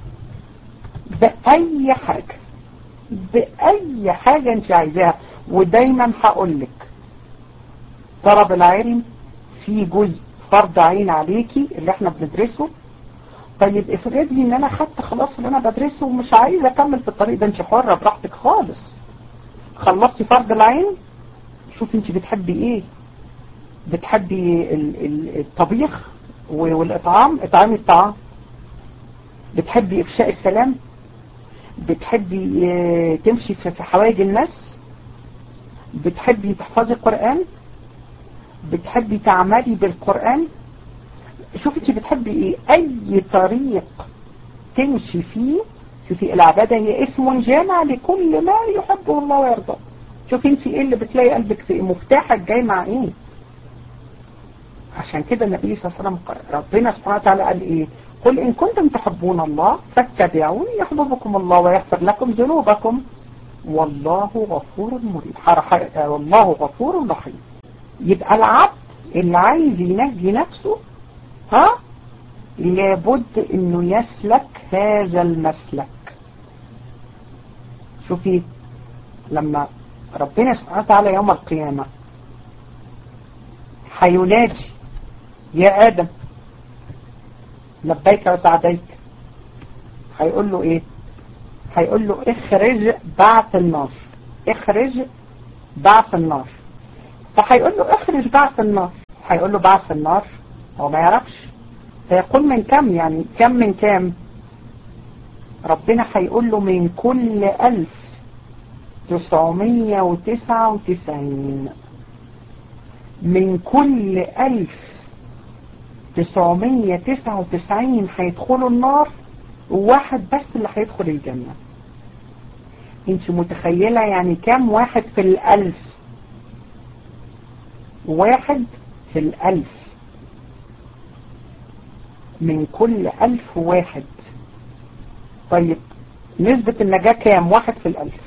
بأي حاجة بأي حاجة أنت عايزاها ودايما هقول لك طلب العلم في جزء فرض عين عليكي اللي احنا بندرسه طيب افرضي ان انا خدت خلاص اللي انا بدرسه ومش عايزه اكمل في الطريق ده انت حره براحتك خالص خلصتي فرض العين شوفي انت بتحبي ايه بتحبي الطبيخ والاطعام اطعام الطعام بتحبي افشاء السلام بتحبي تمشي في حوائج الناس بتحبي تحفظي القرآن بتحبي تعملي بالقرآن شوفي انت بتحبي ايه اي طريق تمشي فيه شوفي العبادة هي اسم جامع لكل ما يحبه الله ويرضاه شوفي انت ايه اللي بتلاقي قلبك في مفتاحك جاي مع ايه عشان كده النبي صلى الله عليه وسلم ربنا سبحانه وتعالى قال ايه قل إن كنتم تحبون الله فاتبعوني يحببكم الله ويغفر لكم ذنوبكم والله غفور مريم والله غفور رحيم يبقى العبد اللي عايز ينجي نفسه ها لابد انه يسلك هذا المسلك شوفي لما ربنا سبحانه وتعالى يوم القيامة هينادي يا آدم لبيك وسعديك هيقول له ايه هيقول له اخرج بعث النار اخرج بعث النار فهيقول له اخرج بعث النار هيقول له بعث النار هو ما يعرفش فيقول من كم يعني كم من كم ربنا هيقول له من كل ألف تسعمية وتسعة وتسعين من كل ألف تسعمية تسعة وتسعين هيدخلوا النار وواحد بس اللي هيدخل الجنة انت متخيلة يعني كام واحد في الألف واحد في الألف من كل ألف واحد طيب نسبة النجاة كام واحد في الألف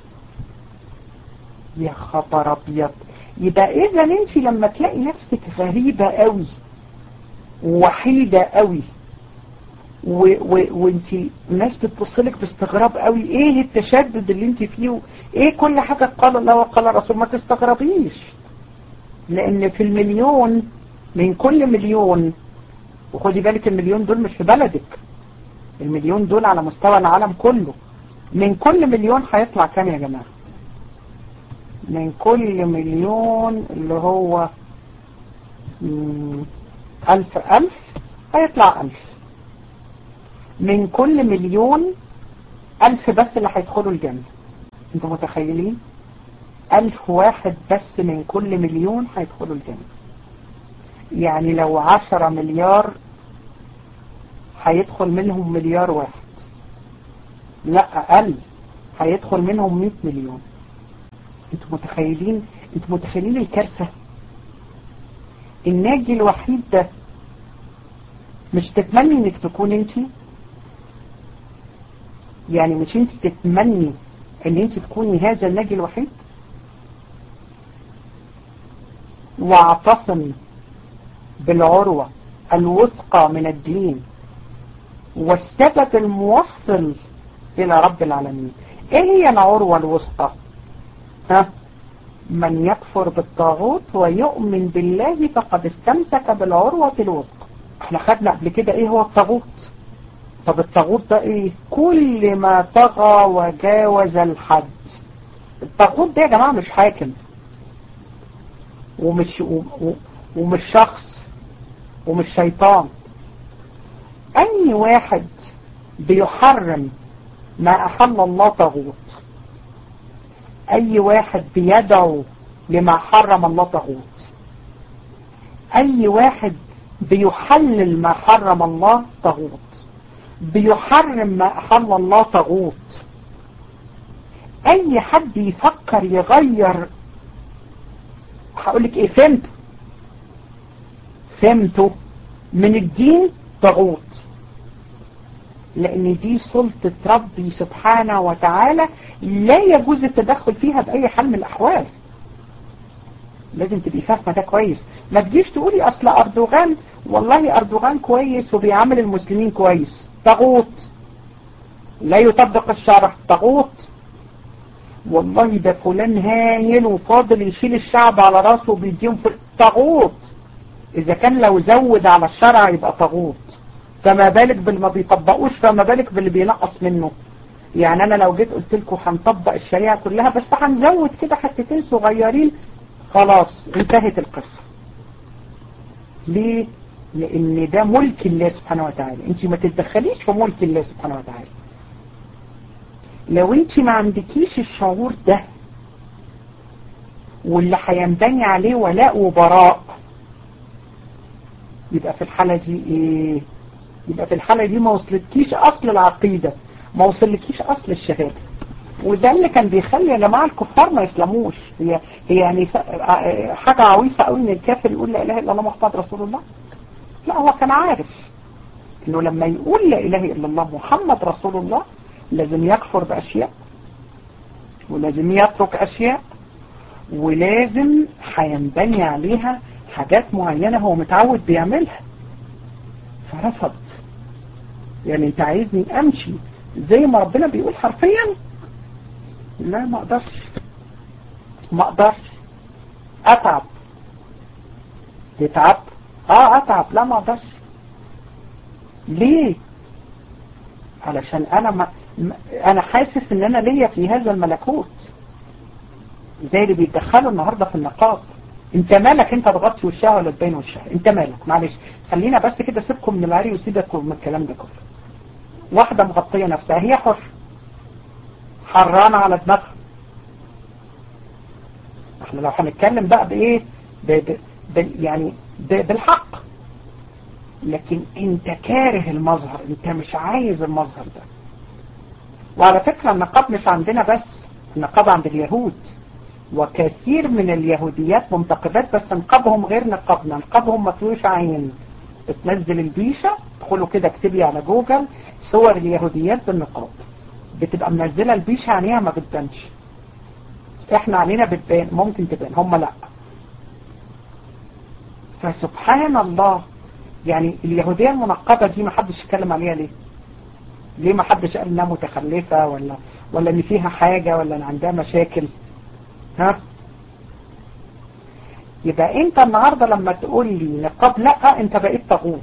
يا خبر أبيض يبقى إذا أنت لما تلاقي نفسك غريبة قوي ووحيدة قوي و و وانت الناس بتبصلك باستغراب قوي ايه التشدد اللي انت فيه ايه كل حاجة قال الله وقال الرسول ما تستغربيش لان في المليون من كل مليون وخدي بالك المليون دول مش في بلدك المليون دول على مستوى العالم كله من كل مليون هيطلع كام يا جماعة من كل مليون اللي هو ألف ألف هيطلع ألف من كل مليون ألف بس اللي هيدخلوا الجنة انتوا متخيلين ألف واحد بس من كل مليون هيدخلوا الجنة يعني لو عشرة مليار هيدخل منهم مليار واحد لا أقل هيدخل منهم مئة مليون انتوا متخيلين انتوا متخيلين الكارثة الناجي الوحيد ده مش تتمني انك تكون انت يعني مش انت تتمني ان انت تكوني هذا الناجي الوحيد واعتصمي بالعروة الوثقى من الدين والسبب الموصل إلى رب العالمين إيه هي العروة الوثقى ها من يكفر بالطاغوت ويؤمن بالله فقد استمسك بالعروة الوثقى احنا خدنا قبل كده ايه هو الطاغوت طب الطاغوت ده ايه كل ما طغى وجاوز الحد الطاغوت ده يا جماعة مش حاكم ومش ومش شخص ومش شيطان اي واحد بيحرم ما احل الله طاغوت اي واحد بيدعو لما حرم الله طاغوت اي واحد بيحلل ما حرم الله طاغوت بيحرم ما احل الله طاغوت اي حد يفكر يغير هقولك ايه فهمته فهمته من الدين طاغوت لان دي سلطة ربي سبحانه وتعالى لا يجوز التدخل فيها بأي حال من الأحوال لازم تبقي فاهمة ده كويس ما تجيش تقولي أصل أردوغان والله أردوغان كويس وبيعامل المسلمين كويس طاغوت لا يطبق الشرع طاغوت والله ده فلان هايل وفاضل يشيل الشعب على راسه وبيديهم في طاغوت إذا كان لو زود على الشرع يبقى طاغوت فما بالك باللي ما بيطبقوش فما بالك باللي بينقص منه يعني أنا لو جيت قلت لكم هنطبق الشريعة كلها بس هنزود كده حتتين صغيرين خلاص انتهت القصة ليه؟ لأن ده ملك الله سبحانه وتعالى انت ما تتدخليش في ملك الله سبحانه وتعالى لو انت ما عندكيش الشعور ده واللي هينبني عليه ولاء وبراء يبقى في الحالة دي ايه يبقى في الحالة دي ما وصلتكيش اصل العقيدة ما وصلتكيش اصل الشهادة وده اللي كان بيخلي يا جماعة الكفار ما يسلموش هي, هي يعني حاجة عويصة قوي ان الكافر يقول لا اله الا الله محمد رسول الله لا هو كان عارف انه لما يقول لا اله الا الله محمد رسول الله لازم يكفر باشياء ولازم يترك اشياء ولازم هينبني عليها حاجات معينة هو متعود بيعملها فرفض يعني انت عايزني امشي زي ما ربنا بيقول حرفيا لا ما اقدرش ما اقدرش اتعب تتعب اه اتعب لا ما اقدرش ليه علشان انا ما انا حاسس ان انا ليا في هذا الملكوت زي اللي بيتدخلوا النهاردة في النقاب انت مالك انت تغطي وشها ولا تبين وشها انت مالك معلش خلينا بس كده سيبكم من العري وسيبكم من الكلام ده كله واحدة مغطية نفسها هي حر حرانة على دماغها احنا لو هنتكلم بقى بايه ب ب ب يعني ب بالحق لكن انت كاره المظهر انت مش عايز المظهر ده وعلى فكرة النقاب مش عندنا بس النقاب عند اليهود وكثير من اليهوديات منتقبات بس نقابهم غير نقابنا نقابهم ما فيهوش عين بتنزل البيشة ادخلوا كده اكتبي على جوجل صور اليهوديات بالنقاب بتبقى منزلة البيشة عينيها ما بتبانش احنا علينا بتبان ممكن تبان هم لا فسبحان الله يعني اليهودية المنقبة دي ما حدش يتكلم عليها ليه ليه ما حدش قال انها متخلفة ولا ولا ان فيها حاجة ولا ان عندها مشاكل ها يبقى انت النهاردة لما تقول لي نقاب لا انت بقيت طاغوت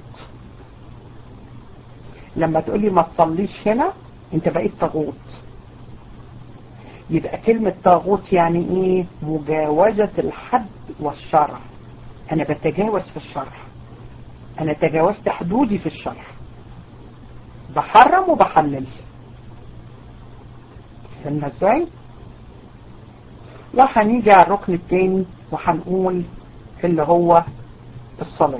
لما تقول لي ما تصليش هنا انت بقيت طاغوت يبقى كلمة طاغوت يعني ايه مجاوزة الحد والشرع انا بتجاوز في الشرع انا تجاوزت حدودي في الشرع بحرم وبحلل فهمنا ازاي وهنيجي على الركن التاني وهنقول اللي هو الصلاة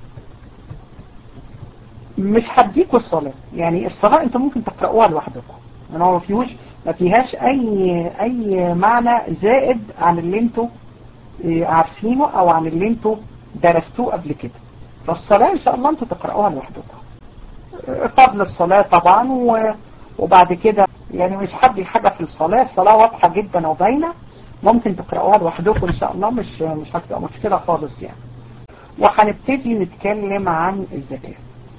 مش هديكوا الصلاة يعني الصلاة انتوا ممكن تقرأوها لوحدكم يعني هو ما فيهوش ما فيهاش اي اي معنى زائد عن اللي انتوا عارفينه او عن اللي انتوا درستوه قبل كده فالصلاة ان شاء الله انتوا تقرأوها لوحدكم قبل الصلاة طبعا وبعد كده يعني مش حد حاجة في الصلاة الصلاة واضحة جدا وباينة ممكن تقرأوها لوحدكم ان شاء الله مش مش هتبقى مشكلة خالص يعني وهنبتدي نتكلم عن الزكاة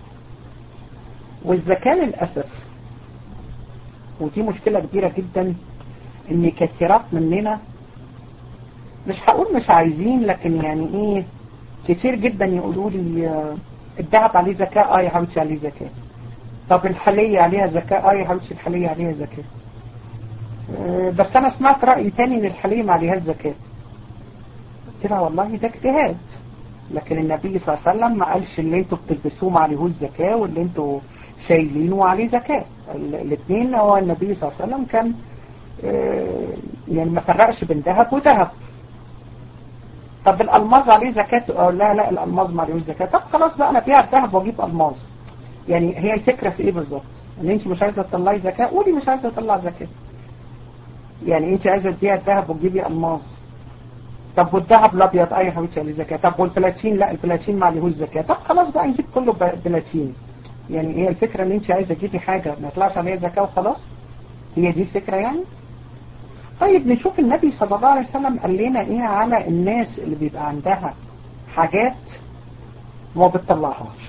والزكاة للأسف ودي مشكلة كبيرة جدا ان كثيرات مننا مش هقول مش عايزين لكن يعني ايه كتير جدا يقولوا لي الذهب عليه زكاة اه يا حبيبتي عليه زكاة طب الحلية عليها زكاة اه يا حبيبتي الحلية عليها زكاة أه بس انا سمعت رأي تاني ان الحلية ما عليهاش زكاة قلت لها والله ده اجتهاد لكن النبي صلى الله عليه وسلم ما قالش اللي انتوا بتلبسوه ما عليهوش زكاة واللي انتوا شايلينه عليه زكاة الاثنين هو النبي صلى الله عليه وسلم كان أه يعني ما فرقش بين ذهب وذهب طب الألماظ عليه زكاة أقول لا لا الألماظ ما عليهوش زكاة طب خلاص بقى أنا بيع الذهب وأجيب ألماظ يعني هي الفكرة في إيه بالظبط إن أنت مش عايزة تطلعي زكاة قولي مش عايزة تطلع زكاة يعني أنت عايزة تبيع الذهب وتجيبي ألماظ طب والذهب الأبيض أي حبيبتي عليه زكاة طب والبلاتين لا البلاتين ما عليهوش زكاة طب خلاص بقى نجيب كله بلاتين يعني هي الفكرة إن أنت عايزة تجيبي حاجة ما يطلعش عليها زكاة وخلاص هي دي الفكرة يعني طيب نشوف النبي صلى الله عليه وسلم قال لنا ايه على الناس اللي بيبقى عندها حاجات وما بتطلعهاش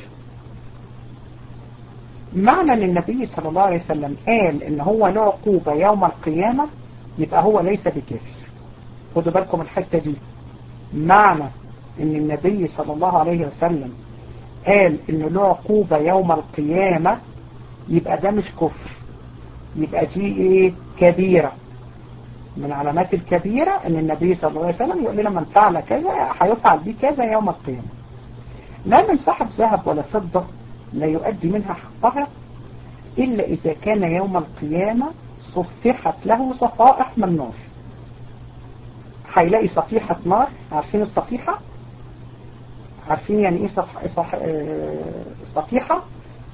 معنى ان النبي صلى الله عليه وسلم قال ان هو له عقوبة يوم القيامة يبقى هو ليس بكافر خدوا بالكم الحتة دي معنى ان النبي صلى الله عليه وسلم قال ان له عقوبة يوم القيامة يبقى ده مش كفر يبقى دي ايه كبيرة من علامات الكبيرة ان النبي صلى الله عليه وسلم يقول لنا من فعل كذا هيفعل به كذا يوم القيامة لا من صاحب ذهب ولا فضة لا يؤدي منها حقها إلا إذا كان يوم القيامة صفحت له صفائح من نار هيلاقي صفيحة نار عارفين الصفيحة عارفين يعني ايه صف... صف... صفيحة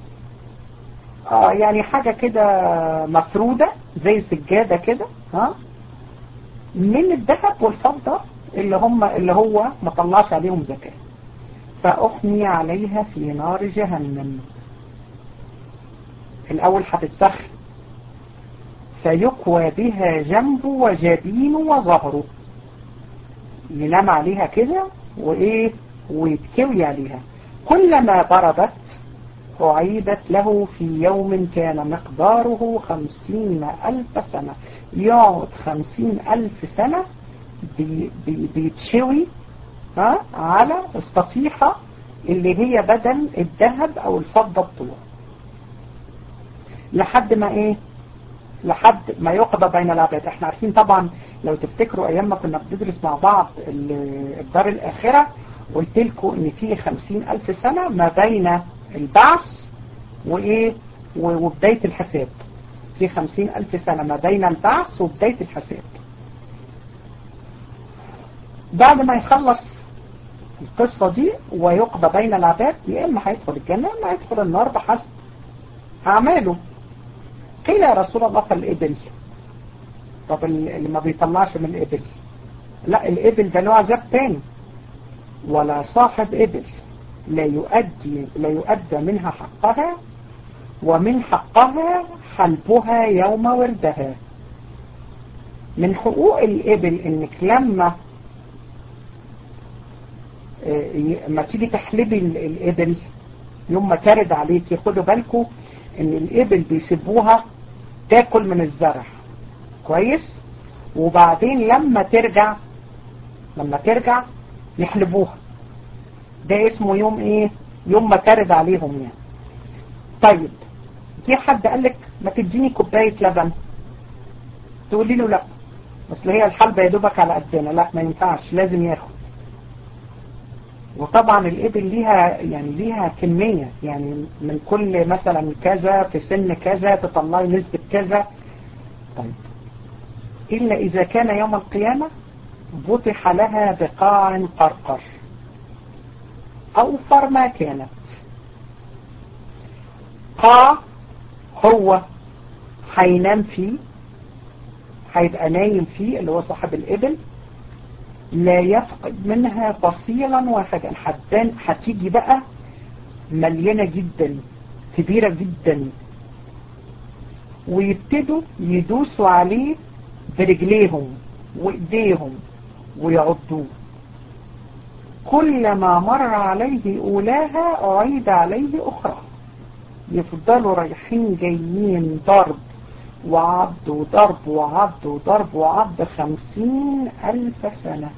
آه يعني حاجة كده مفرودة زي سجادة كده ها من الذهب والفضة اللي هم اللي هو ما طلعش عليهم زكاة فأحمي عليها في نار جهنم الأول هتتسخن فيقوى بها جنبه وجبينه وظهره ينام عليها كده وايه ويتكوي عليها كلما بردت أعيدت له في يوم كان مقداره خمسين ألف سنة يقعد خمسين ألف سنة بي بي بيتشوي ها على الصفيحة اللي هي بدل الذهب أو الفضة بتوعه لحد ما إيه لحد ما يقضى بين العباد احنا عارفين طبعا لو تفتكروا ايام ما كنا بندرس مع بعض الدار الاخرة قلت لكم ان في خمسين الف سنة ما بين البعث وايه وبداية الحساب في خمسين الف سنة ما بين البعث وبداية الحساب بعد ما يخلص القصة دي ويقضى بين العباد يا اما هيدخل الجنة يا اما هيدخل النار بحسب اعماله قيل يا رسول الله فالإبل طب اللي ما بيطلعش من الإبل لا الإبل ده له عذاب تاني ولا صاحب إبل لا يؤدي لا يؤدى منها حقها ومن حقها حلبها يوم وردها من حقوق الإبل إنك لما ما تيجي تحلبي الإبل يوم ما ترد عليكي خدوا بالكم إن الإبل بيسيبوها تاكل من الزرع كويس وبعدين لما ترجع لما ترجع يحلبوها ده اسمه يوم ايه يوم ما ترد عليهم يعني طيب جه حد قال لك ما تديني كوبايه لبن تقولي له لا اصل هي الحلبة يا دوبك على قدنا لا ما ينفعش لازم ياخد وطبعا الإبل ليها يعني ليها كمية يعني من كل مثلا كذا في سن كذا تطلعي نسبة كذا طيب إلا إذا كان يوم القيامة بطح لها بقاع قرقر أوفر ما كانت قاع هو هينام فيه هيبقى نايم فيه اللي هو صاحب الإبل لا يفقد منها فصيلا واحدا حدان هتيجي بقى مليانة جدا كبيرة جدا ويبتدوا يدوسوا عليه برجليهم وايديهم ويعضوه كلما مر عليه أولاها أعيد عليه أخرى يفضلوا رايحين جايين ضرب وعض وضرب وعض وضرب وعض خمسين ألف سنة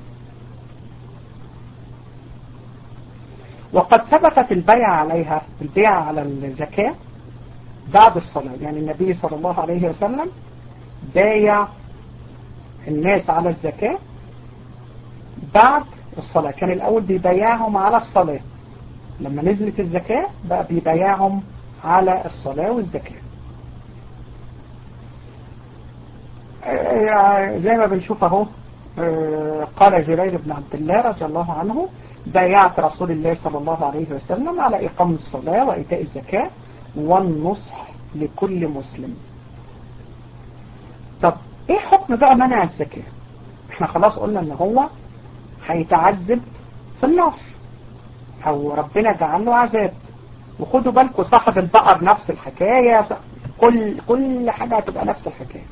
وقد ثبتت البيع عليها البيع على الزكاة بعد الصلاة يعني النبي صلى الله عليه وسلم بايع الناس على الزكاة بعد الصلاة كان الأول بيبايعهم على الصلاة لما نزلت الزكاة بقى بيبايعهم على الصلاة والزكاة زي ما بنشوف اهو قال جرير بن عبد الله رضي الله عنه بايعت رسول الله صلى الله عليه وسلم على إقام الصلاة وإيتاء الزكاة والنصح لكل مسلم طب ايه حكم بقى منع الزكاة احنا خلاص قلنا ان هو هيتعذب في النار او ربنا جعل له عذاب وخدوا بالكم صاحب البقر نفس الحكاية كل كل حاجة هتبقى نفس الحكاية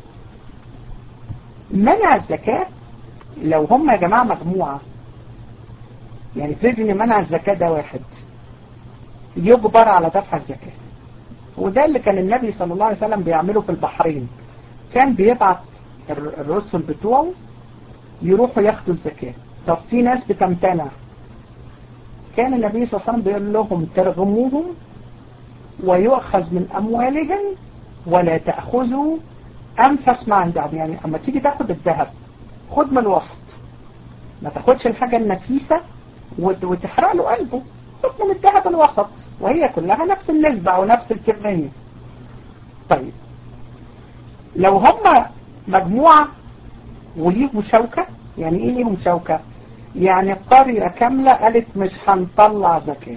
منع الزكاة لو هم يا جماعة مجموعة يعني فرض ان منع الزكاة ده واحد يجبر على دفع الزكاة وده اللي كان النبي صلى الله عليه وسلم بيعمله في البحرين كان بيبعت الرسل بتوعه يروحوا ياخدوا الزكاة طب في ناس بتمتنع كان النبي صلى الله عليه وسلم بيقول لهم ترغموهم ويؤخذ من أموالهم ولا تأخذوا أنفس ما عندهم يعني أما تيجي تاخد الذهب خد من الوسط ما تاخدش الحاجة النفيسة وتحرق له قلبه خد من الذهب الوسط وهي كلها نفس النسبة أو نفس الكمية طيب لو هم مجموعة وليهم شوكة يعني ايه ليهم شوكة يعني قرية كاملة قالت مش هنطلع زكاة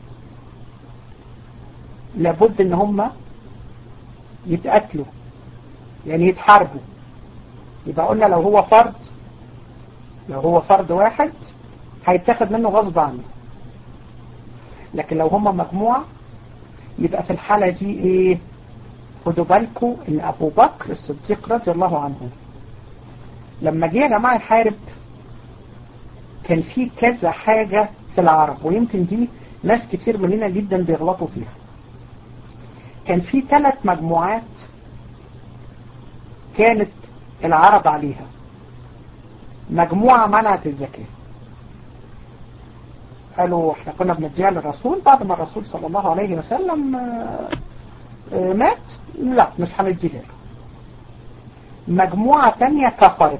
لابد ان هم يتقتلوا يعني يتحاربوا يبقى قلنا لو هو فرد لو هو فرد واحد هيتاخد منه غصب عنه لكن لو هم مجموعة يبقى في الحالة دي ايه خدوا بالكم ان ابو بكر الصديق رضي الله عنه لما جه يا جماعة يحارب كان في كذا حاجة في العرب ويمكن دي ناس كتير مننا جدا بيغلطوا فيها كان في ثلاث مجموعات كانت العرب عليها مجموعة منعت الزكاة قالوا احنا كنا بنديها للرسول بعد ما الرسول صلى الله عليه وسلم مات لا مش هنديها له مجموعة تانية كفرت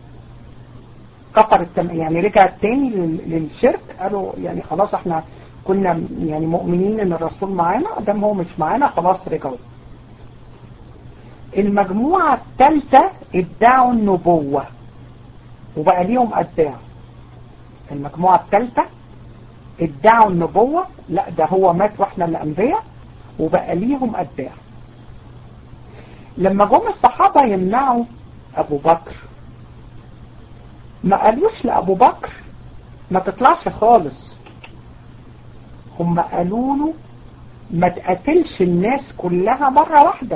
كفرت يعني رجعت تاني للشرك قالوا يعني خلاص احنا كنا يعني مؤمنين ان الرسول معانا دام هو مش معانا خلاص رجعوا المجموعة الثالثة ادعوا النبوة وبقى ليهم اتباع المجموعة الثالثة ادعوا النبوة لا ده هو مات واحنا اللي انبياء وبقى ليهم اتباع لما جم الصحابة يمنعوا ابو بكر ما قالوش لابو بكر ما تطلعش خالص هم قالوا له ما تقتلش الناس كلها مرة واحدة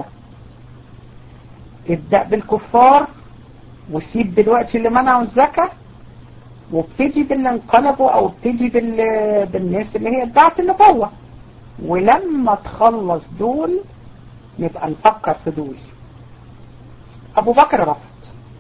ابدأ بالكفار وسيب دلوقتي اللي منعوا الزكاة وابتدي باللي انقلبوا او ابتدي بال... بالناس اللي هي ادعت النبوة ولما تخلص دول نبقى نفكر في دول ابو بكر رفض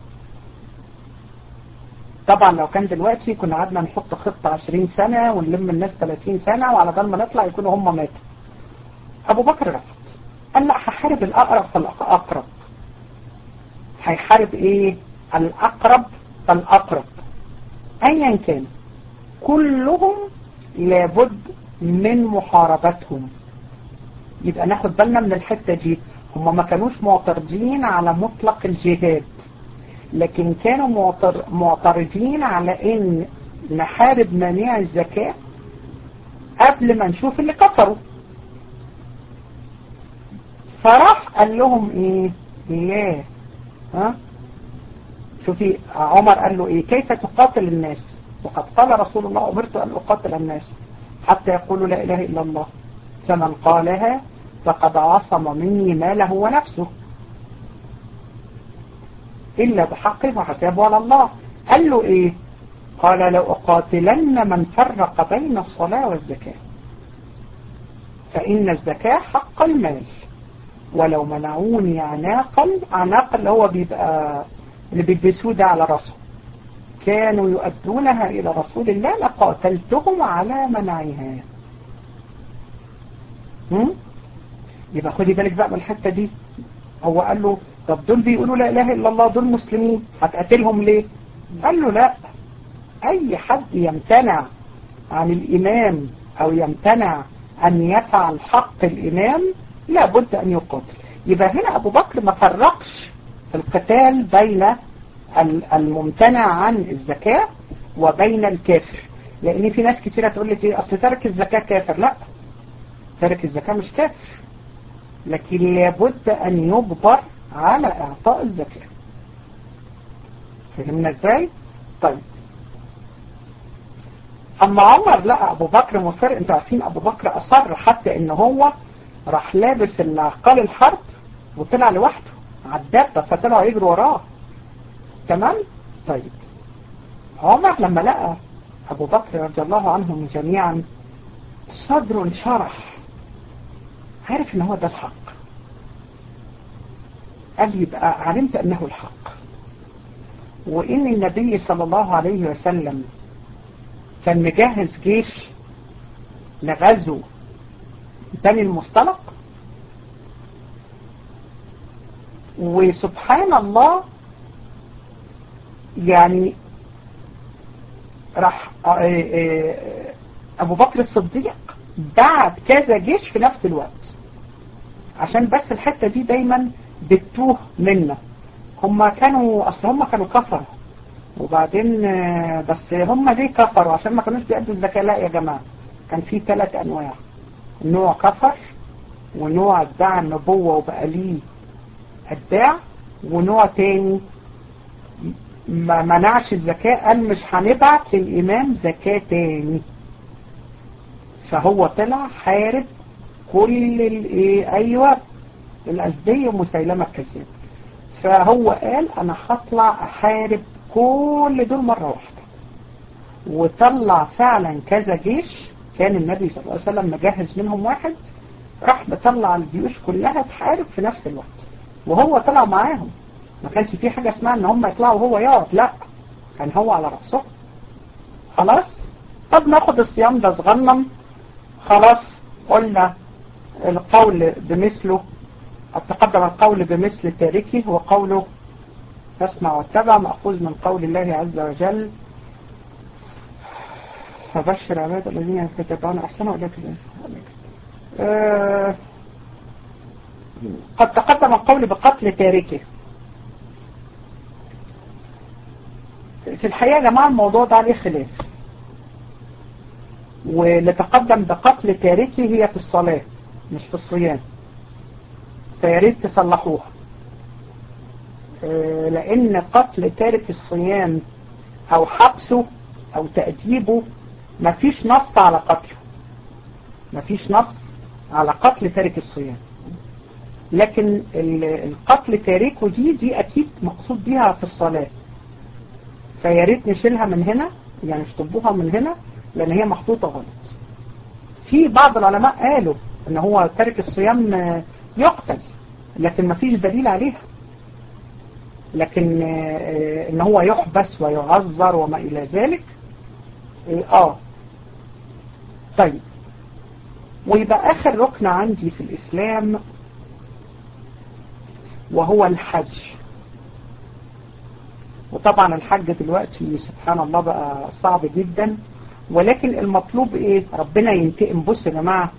طبعا لو كان دلوقتي كنا قعدنا نحط خطة 20 سنة ونلم الناس 30 سنة وعلى بال ما نطلع يكونوا هم ماتوا ابو بكر رفض قال لا هحارب الاقرب فالاقرب هيحارب ايه الاقرب فالاقرب ايا كان كلهم لابد من محاربتهم يبقى ناخد بالنا من الحتة دي هم ما كانوش معترضين على مطلق الجهاد لكن كانوا معتر... معترضين على ان نحارب مانع الزكاة قبل ما نشوف اللي كفروا فراح قال لهم ايه لا ها شوفي عمر قال له ايه كيف تقاتل الناس وقد قال رسول الله امرت ان اقاتل الناس حتى يقولوا لا اله الا الله فمن قالها فقد عصم مني ماله ونفسه إلا بحقه وحسابه على الله قال له إيه قال لو أقاتلن من فرق بين الصلاة والزكاة فإن الزكاة حق المال ولو منعوني عناقا عناق اللي هو بيبقى اللي بيلبسوه ده على راسه كانوا يؤدونها إلى رسول الله لقاتلتهم على منعها هم؟ يبقى خدي بالك بقى من الحتة دي هو قال له طب دول بيقولوا لا إله إلا الله دول مسلمين هتقتلهم ليه قال له لا أي حد يمتنع عن الإمام أو يمتنع أن يفعل حق الإمام لابد أن يقاتل يبقى هنا أبو بكر ما فرقش في القتال بين الممتنع عن الزكاة وبين الكافر لأن في ناس كتيرة تقول لك إيه أصل ترك الزكاة كافر لا ترك الزكاة مش كافر لكن لابد أن يجبر على إعطاء الزكاة فهمنا إزاي؟ طيب أما عمر لا أبو بكر مصر أنتوا عارفين أبو بكر أصر حتى إن هو راح لابس العقال الحرب وطلع لوحده على الدابة فطلعوا يجروا وراه تمام؟ طيب عمر لما لقى أبو بكر رضي الله عنهم جميعا صدره انشرح عارف ان هو ده الحق قال يبقى علمت انه الحق وان النبي صلى الله عليه وسلم كان مجهز جيش لغزو بني المصطلق وسبحان الله يعني راح ابو بكر الصديق بعت كذا جيش في نفس الوقت عشان بس الحتة دي دايما بتوه منا هم كانوا اصل هم كانوا كفروا وبعدين بس هم ليه كفروا عشان ما كانوش بيأدوا الزكاة لا يا جماعة كان في ثلاث انواع نوع كفر ونوع ادعى النبوة وبقى ليه اتباع ونوع تاني ما منعش الزكاة قال مش هنبعت للإمام زكاة تاني فهو طلع حارب كل الايه ايوه الازدية ومسيلمة الكذاب فهو قال انا هطلع احارب كل دول مرة واحدة وطلع فعلا كذا جيش كان النبي صلى الله عليه وسلم مجهز منهم واحد راح مطلع الجيوش كلها تحارب في نفس الوقت وهو طلع معاهم ما كانش في حاجة اسمها ان هم يطلعوا وهو يقعد لا كان هو على رأسهم خلاص طب ناخد الصيام ده صغنن خلاص قلنا القول بمثله تقدم القول بمثل تاركه وقوله تسمع واتبع مأخوذ من قول الله عز وجل فبشر عباد الذين يتبعون أحسن ولا آه قد تقدم القول بقتل تاركه في الحقيقة يا جماعة الموضوع ده عليه خلاف واللي تقدم بقتل تاركه هي في الصلاة مش في الصيام فياريت تصلحوها آه لأن قتل تارك الصيام أو حبسه أو تأديبه مفيش نص على قتله مفيش نص على قتل تارك الصيام لكن القتل تاركه دي دي أكيد مقصود بيها في الصلاة فياريت نشيلها من هنا يعني نشطبوها من هنا لأن هي محطوطة غلط في بعض العلماء قالوا ان هو تارك الصيام يقتل لكن ما فيش دليل عليها لكن ان هو يحبس ويعذر وما الى ذلك اه طيب ويبقى اخر ركن عندي في الاسلام وهو الحج وطبعا الحج دلوقتي سبحان الله بقى صعب جدا ولكن المطلوب ايه ربنا ينتقم بص يا جماعة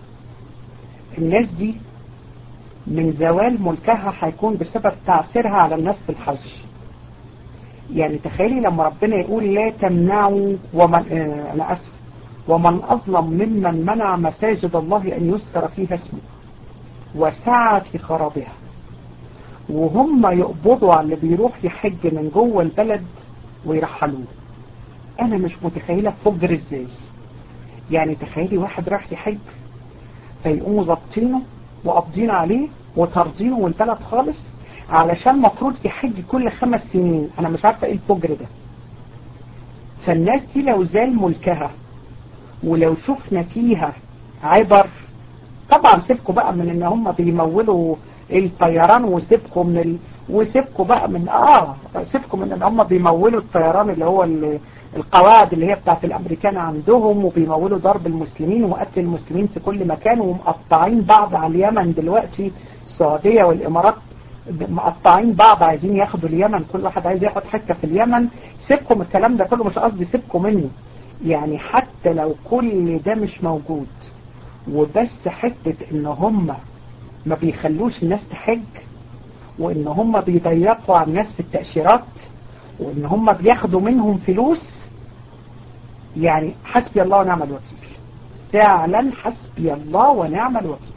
الناس دي من زوال ملكها هيكون بسبب تعثيرها على الناس في الحج يعني تخيلي لما ربنا يقول لا تمنعوا ومن آه انا اسف ومن اظلم ممن منع مساجد الله ان يذكر فيها اسمه وسعى في خرابها وهم يقبضوا على اللي بيروح يحج من جوه البلد ويرحلوه انا مش متخيلة فجر ازاي يعني تخيلي واحد راح يحج فيقوموا ظابطينه وقابضين عليه وطاردينه من البلد خالص علشان مفروض يحج كل خمس سنين انا مش عارفة ايه الفجر ده فالناس دي لو زال ملكها ولو شفنا فيها عبر طبعا سيبكوا بقى من ان هم بيمولوا الطيران وسيبكوا من ال... وسيبكوا بقى من اه سيبكوا من ان هم بيمولوا الطيران اللي هو ال... القواعد اللي هي بتاعت الامريكان عندهم وبيمولوا ضرب المسلمين وقتل المسلمين في كل مكان ومقطعين بعض على اليمن دلوقتي السعودية والامارات مقطعين بعض عايزين ياخدوا اليمن كل واحد عايز ياخد حتة في اليمن سيبكم الكلام ده كله مش قصدي سيبكم منه يعني حتى لو كل ده مش موجود وبس حتة ان هم ما بيخلوش الناس تحج وان هم بيضيقوا على الناس في التأشيرات وان هم بياخدوا منهم فلوس يعني حسبي الله ونعم الوكيل فعلا حسبي الله ونعم الوكيل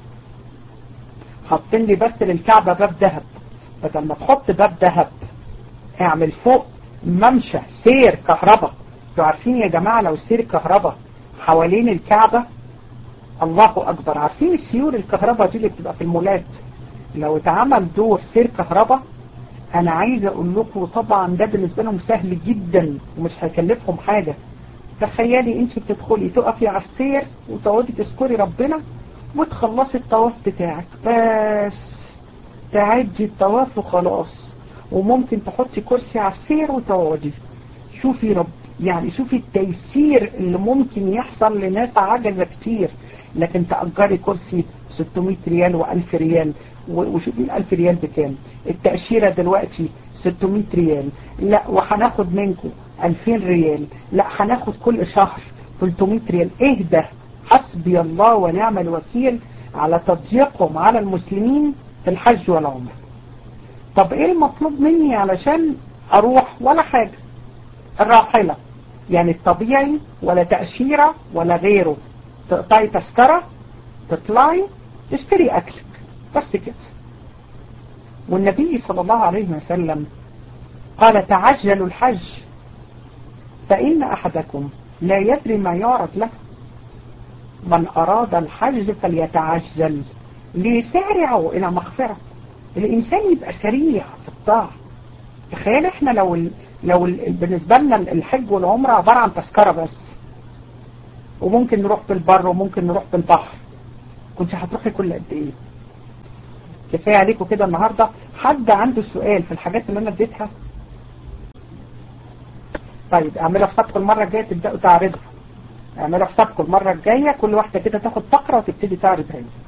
حاطين لي بس للكعبة باب ذهب بدل ما تحط باب ذهب اعمل فوق ممشى سير كهرباء انتوا عارفين يا جماعة لو سير كهرباء حوالين الكعبة الله أكبر عارفين السيور الكهرباء دي اللي بتبقى في المولات لو اتعمل دور سير كهرباء انا عايز اقول لكم طبعا ده بالنسبة لهم سهل جدا ومش هيكلفهم حاجة تخيلي انت بتدخلي تقفي على السير وتقعدي تذكري ربنا وتخلصي الطواف بتاعك بس تعدي الطواف وخلاص وممكن تحطي كرسي على السير وتقعدي شوفي رب يعني شوفي التيسير اللي ممكن يحصل لناس عجزة كتير لكن تأجري كرسي 600 ريال و1000 ريال وشوفي ال 1000 ريال بكام التأشيرة دلوقتي 600 ريال لا وهناخد منكم 2000 ريال لا هناخد كل شهر 300 ريال ايه ده حسبي الله ونعم الوكيل على تضييقهم على المسلمين في الحج والعمرة طب ايه المطلوب مني علشان اروح ولا حاجة الراحلة يعني الطبيعي ولا تأشيرة ولا غيره تقطعي تذكرة تطلعي تشتري أكلك بس كده والنبي صلى الله عليه وسلم قال تعجلوا الحج فإن أحدكم لا يدري ما يعرض له من أراد الحج فليتعجل ليسارعوا إلى مغفرة الإنسان يبقى سريع في الطاعة تخيل إحنا لو لو ال- بالنسبة لنا الحج والعمرة عبارة عن تذكرة بس وممكن نروح بالبر وممكن نروح بالبحر كنت هتروحي كل قد ايه كفاية عليكم كده النهاردة حد عنده سؤال في الحاجات اللي انا اديتها طيب اعملوا حسابكم المرة الجاية تبدأوا تعرضها اعملوا حسابكم المرة الجاية كل واحدة كده تاخد فقرة وتبتدي تعرض هي